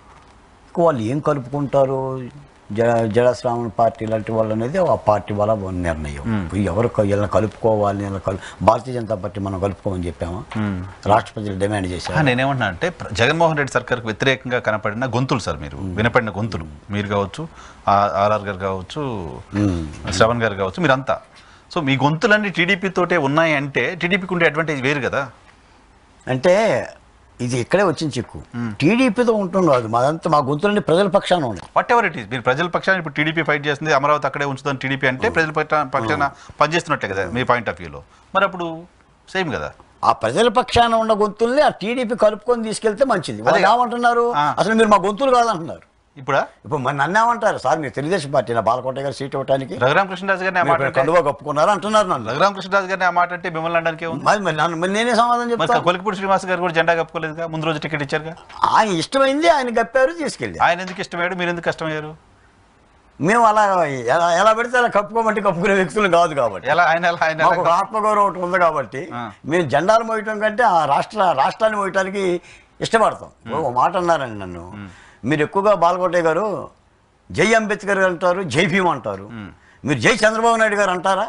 ఇక వాళ్ళు ఏం కలుపుకుంటారు జ జడశ్రావణ పార్టీ లాంటి వాళ్ళు అనేది ఆ పార్టీ వాళ్ళ నిర్ణయం ఇప్పుడు ఎవరు క- ఇలా కలుపుకోవాలి ఇలా కలు భారతీయ జనతా పార్టీ మనం కలుపుకోమని చెప్పామా రాష్ట్ర ప్రజలు డిమాండ్ ఆ, చేశారు నేనేమంటున్నా అంటే ప్ర- జగన్మోహన్ రెడ్డి సర్కార్కి వ్యతిరేకంగా కనపడిన గొంతులు సార్ మీరు వినపడిన గొంతులు మీరు కావచ్చు ఆ- ఆర్ఆర్ గారు కావచ్చు శ్రవణ్ గారు కావచ్చు మీరంతా సో మీ గొంతులన్నీ టీడీపీ తోటే ఉన్నాయి అంటే టీడీపీకి ఉండే అడ్వాంటేజ్ వేరు కదా అంటే ఇది ఇక్కడే వచ్చింది చిక్కు టీడీపీతో ఉంటుంది కాదు మాదంతా మా గొంతులన్నీ ప్రజల పక్షాన ఉన్నాయి వాట్ ఎవర్ ఇట్ ఈస్ మీరు ప్రజల పక్షాన్ని ఇప్పుడు టీడీపీ ఫైట్ చేస్తుంది అమరావతి అక్కడే ఉంచుతుంది టీడీపీ అంటే ప్రజల పక్షా- పక్షాన పనిచేస్తున్నట్టే కదా మీ పాయింట్ ఆఫ్ వ్యూలో మరి అప్పుడు సేమ్ కదా ఆ ప్రజల పక్షాన ఉన్న గొంతుల్ని ఆ టీడీపీ కలుపుకొని తీసుకెళ్తే మంచిది వాళ్ళు అదే. ఏమంటున్నారు ఆ. అసలు మీరు మా గొంతులు కాదంటున్నారు ఇప్పుడా ఇప్పుడు మరి నన్ను ఏమంటారు సార్ మీరు తెలుగుదేశం పార్టీ నా బాలకోట గారు సీట్ ఇవ్వడానికి రఘురామకృష్ణరాజు గారిని ఆ మాట అంటే కండువా కప్పుకున్నారు అంటున్నారు నన్ను రఘురామకృష్ణరాజు గారిని ఆ మాట అంటే మిమ్మల్ని అనడానికి ఏముంది మరి మరి నన్ను మరి నేనే సమాధానం మరి చెప్తాను కొలికిపూడి శ్రీనివాస్ గారు కూడా జెండా కప్పుకోలేదుగా ముందు రోజు టికెట్ ఇచ్చారుగా ఆయన ఇష్టమైంది ఆయన గప్పారు తీసుకెళ్ళి ఆయన ఎందుకు ఇష్టమయ్యాడు మీరు ఎందుకు కష్టమయ్యారు మేము అలా ఎలా ఎలా పెడితే అలా కప్పుకోమంటే కప్పుకునే వ్యక్తులు కాదు కాబట్టి ఎలా ఆయన ఎలా ఆయన మాకు ఎలా- ఒక ఆత్మగౌరవం ఒకటి ఉంది కాబట్టి ఆ. మేము జెండాలు మోయటం కంటే ఆ రాష్ట్ర రాష్ట్రాన్ని మోయటానికి ఇష్టపడతాం ఓ మాట అన్నారండి నన్ను మీరు ఎక్కువగా బాలకోటే గారు జై అంబేద్కర్ గారు అంటారు జై భీమ్ అంటారు మీరు జై చంద్రబాబు నాయుడు గారు అంటారా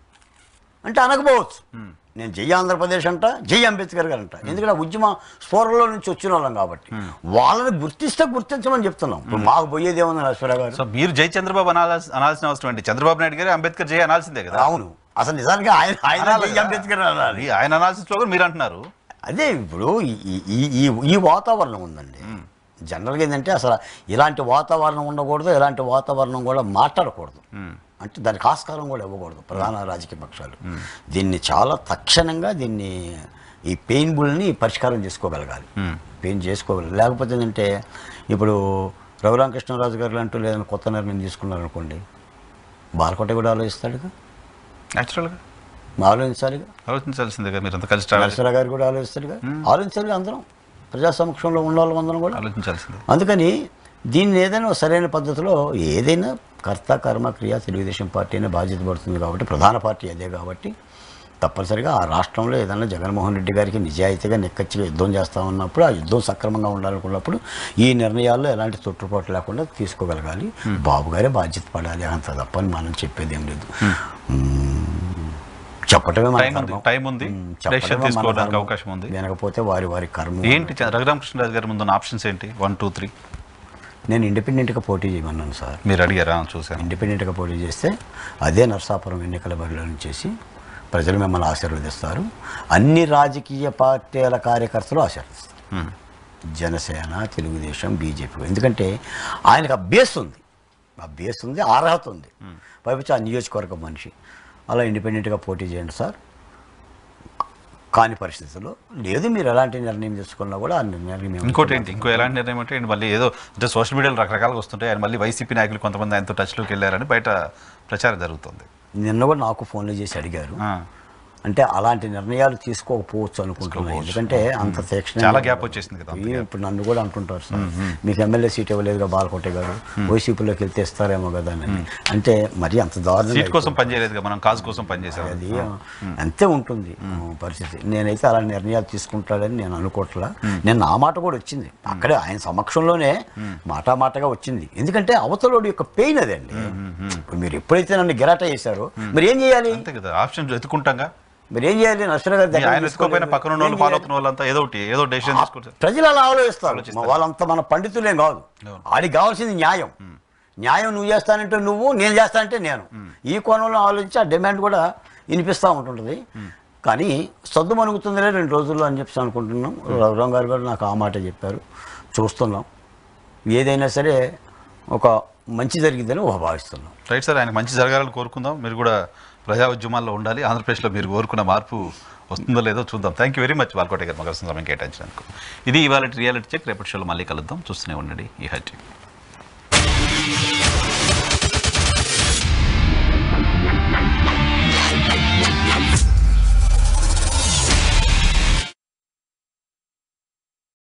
అంటే అనకపోవచ్చు నేను జై ఆంధ్రప్రదేశ్ అంట జై అంబేద్కర్ గారు అంట ఎందుకంటే ఆ ఉద్యమ స్ఫోరలో నుంచి వచ్చిన వాళ్ళం కాబట్టి వాళ్ళని గుర్తిస్తే గుర్తించమని చెప్తున్నాం ఇప్పుడు మాకు పోయేది ఏమన్నా నరసింహరావు గారు సో మీరు జై చంద్రబాబు అనాల్సి అనాల్సిన అవసరం ఏంటి చంద్రబాబు నాయుడు గారు అంబేద్కర్ జై అనాల్సిందే కదా అవును అసలు నిజానికి ఆయన ఆయన అనాలి జై కదా. అంబేద్కర్ అనాలి ఈ ఆయన అనాల్సిన కూడా మీరు అంటున్నారు అదే ఇప్పుడు ఈ- ఈ- ఈ- ఈ ఈ వాతావరణం ఉందండి జనరల్గా ఏంటంటే అసలు ఇలాంటి వాతావరణం ఉండకూడదు ఇలాంటి వాతావరణం కూడా మాట్లాడకూడదు అంటే దానికి ఆస్కారం కూడా ఇవ్వకూడదు ప్రధాన రాజకీయ పక్షాలు దీన్ని చాలా తక్షణంగా దీన్ని ఈ పెయిన్బుల్ని పరిష్కారం చేసుకోగలగాలి పెయిన్ చేసుకోగలగాలి లేకపోతే ఏంటంటే ఇప్పుడు రఘురామకృష్ణరాజు గారు అంటూ లేదని కొత్త నిర్ణయం తీసుకున్నారనుకోండి బాలకోట కూడా ఆలోచిస్తాడుగా న్యాచురల్గా ఆలోచించాలిగా ఆలోచించాల్సిందిగా మీరు అంతా కలిసి ట్రావెల్ నరసరావు గారు కూడా ఆలోచిస్తారుగా ఆలోచించాలిగా అందరం ప్రజా సమక్షంలో ఉన్న వాళ్ళందరం కూడా ఆలోచించాల్సిందే అందుకని దీన్ని ఏదైనా ఒక సరైన పద్ధతిలో ఏదైనా కర్త కర్మ క్రియ తెలుగుదేశం పార్టీ అనే బాధ్యత పడుతుంది కాబట్టి ప్రధాన పార్టీ అదే కాబట్టి తప్పనిసరిగా ఆ రాష్ట్రంలో ఏదైనా జగన్మోహన్ రెడ్డి గారికి నిజాయితీగా నిక్కచ్చిగా యుద్ధం చేస్తా ఉన్నప్పుడు ఆ యుద్ధం సక్రమంగా ఉండాలనుకున్నప్పుడు ఈ నిర్ణయాల్లో ఎలాంటి తొట్టుపాటు లేకుండా తీసుకోగలగాలి బాబు గారే బాధ్యత పడాలి అంత తప్పని మనం చెప్పేది ఏం లేదు మ్మ్. చెప్పటమే మన టైం ఉంది కర్మ. టైం ఉంది మ్మ్. డెసిషన్ చెప్పటమే మన తీసుకోవడానికి కర్మ. అవకాశం ఉంది వినకపోతే వారి వారి కర్మ ఏంటి చ- రఘురామకృష్ణరాజు గారి ముందున్న ఆప్షన్స్ ఏంటి వన్ టూ త్రీ నేను ఇండిపెండెంట్గా పోటీ చేయమన్నాను సార్ మీరు అడిగారా చూశాను ఇండిపెండెంట్గా పోటీ చేస్తే అదే నర్సాపురం ఎన్నికల బరిలో చేసి ప్రజలు మిమ్మల్ని ఆశీర్వదిస్తారు అన్ని రాజకీయ పార్టీల కార్యకర్తలు ఆశీర్వదిస్తారు మ్మ్. జనసేన తెలుగుదేశం బీజేపీ ఎందుకంటే ఆయనకు ఆ బేస్ ఉంది ఆ బేస్ ఉంది అర్హత ఉంది పైపించి ఆ నియోజకవర్గం మనిషి అలా ఇండిపెండెంట్గా పోటీ చేయండి సార్ కాని పరిస్థితుల్లో లేదు మీరు ఎలాంటి నిర్ణయం తీసుకున్నా కూడా ఆ నిర్ణయాన్ని మేము ఇంకోటి ఏంటి ఇంకో ఎలాంటి నిర్ణయం అంటే ఆయన మళ్ళీ ఏదో అంటే సోషల్ మీడియాలో రకరకాలుగా వస్తుంటాయి ఆయన మళ్ళీ వైసీపీ నాయకులు కొంతమంది ఆయనతో టచ్లోకి వెళ్ళారని బయట ప్రచారం జరుగుతుంది నిన్న కూడా నాకు ఫోన్లు చేసి అడిగారు ఆ. అంటే అలాంటి నిర్ణయాలు తీసుకోకపోవచ్చు అనుకుంటున్నాను ఎందుకంటే అంత తీక్షణ చాలా గ్యాప్ వచ్చేసింది కదా ఈ ఇప్పుడు నన్ను కూడా అంటుంటారు సార్ మీకు ఎమ్మెల్యే సీట్ ఇవ్వలేదుగా బాలకోటే గారు వైసీపీలోకి వెళ్తే ఇస్తారేమో కదా అని అంటే మరి అంత దారుణంగా సీట్ కోసం పనిచేయలేదు మనం కాజ్ కోసం పనిచేసాం అది అంతే ఉంటుంది పరిస్థితి నేనైతే అలా నిర్ణయాలు తీసుకుంటాడని నేను అనుకోవట్లా నేను నా మాట కూడా వచ్చింది అక్కడే ఆయన సమక్షంలోనే మాట మాటగా వచ్చింది ఎందుకంటే అవతలోడి యొక్క పెయిన్ అదండి ఇప్పుడు మీరు ఎప్పుడైతే నన్ను గిరాట చేశారో మరి ఏం చేయాలి అంతే కదా ఆప్షన్ ఎత్తుకుంటాగా మరి ఏం చేయాలి నర్సరా గారి దగ్గర ఆయన ఎత్తుకోపోయిన తీసుకోలేదు. పక్కన ఉన్న వాళ్ళు ఏం ఫాలో చేయాలి? అవుతున్న వాళ్ళంతా ఏదో ఒకటి ఏదో డెసిషన్ తీసుకుంటారు ప్రజలు అలా ఆలోచిస్తారు వాళ్ళంతా మన పండితులేం కాదు అవును. ఆడికి కావాల్సింది న్యాయం న్యాయం నువ్వు చేస్తానంటే నువ్వు నేను చేస్తానంటే నేను ఈ కోణంలో ఆలోచించి ఆ డిమాండ్ కూడా వినిపిస్తూ ఉంటుంటుంది కానీ సద్దు మనుగుతుందిలే రెండు రోజుల్లో అని చెప్పి అనుకుంటున్నాం రఘురామ్ గారు కూడా నాకు ఆ మాట చెప్పారు చూస్తున్నాం ఏదైనా సరే ఒక మంచి జరిగిద్దని ఊహ భావిస్తున్నాం రైట్ సార్ ఆయన మంచి జరగాలని కోరుకుందాం మీరు కూడా ప్రజా ఉద్యమాల్లో ఉండాలి ఆంధ్రప్రదేశ్లో మీరు కోరుకున్న మార్పు వస్తుందో లేదో చూద్దాం thank you very much Valkota గారు మాకు సమయం కేటాయించినందుకు ఇది ఇవాళ రియాలిటీ చెక్ రేపటి షోలో మళ్ళీ కలుద్దాం చూస్తూనే ఉండండి ఈ హైటీ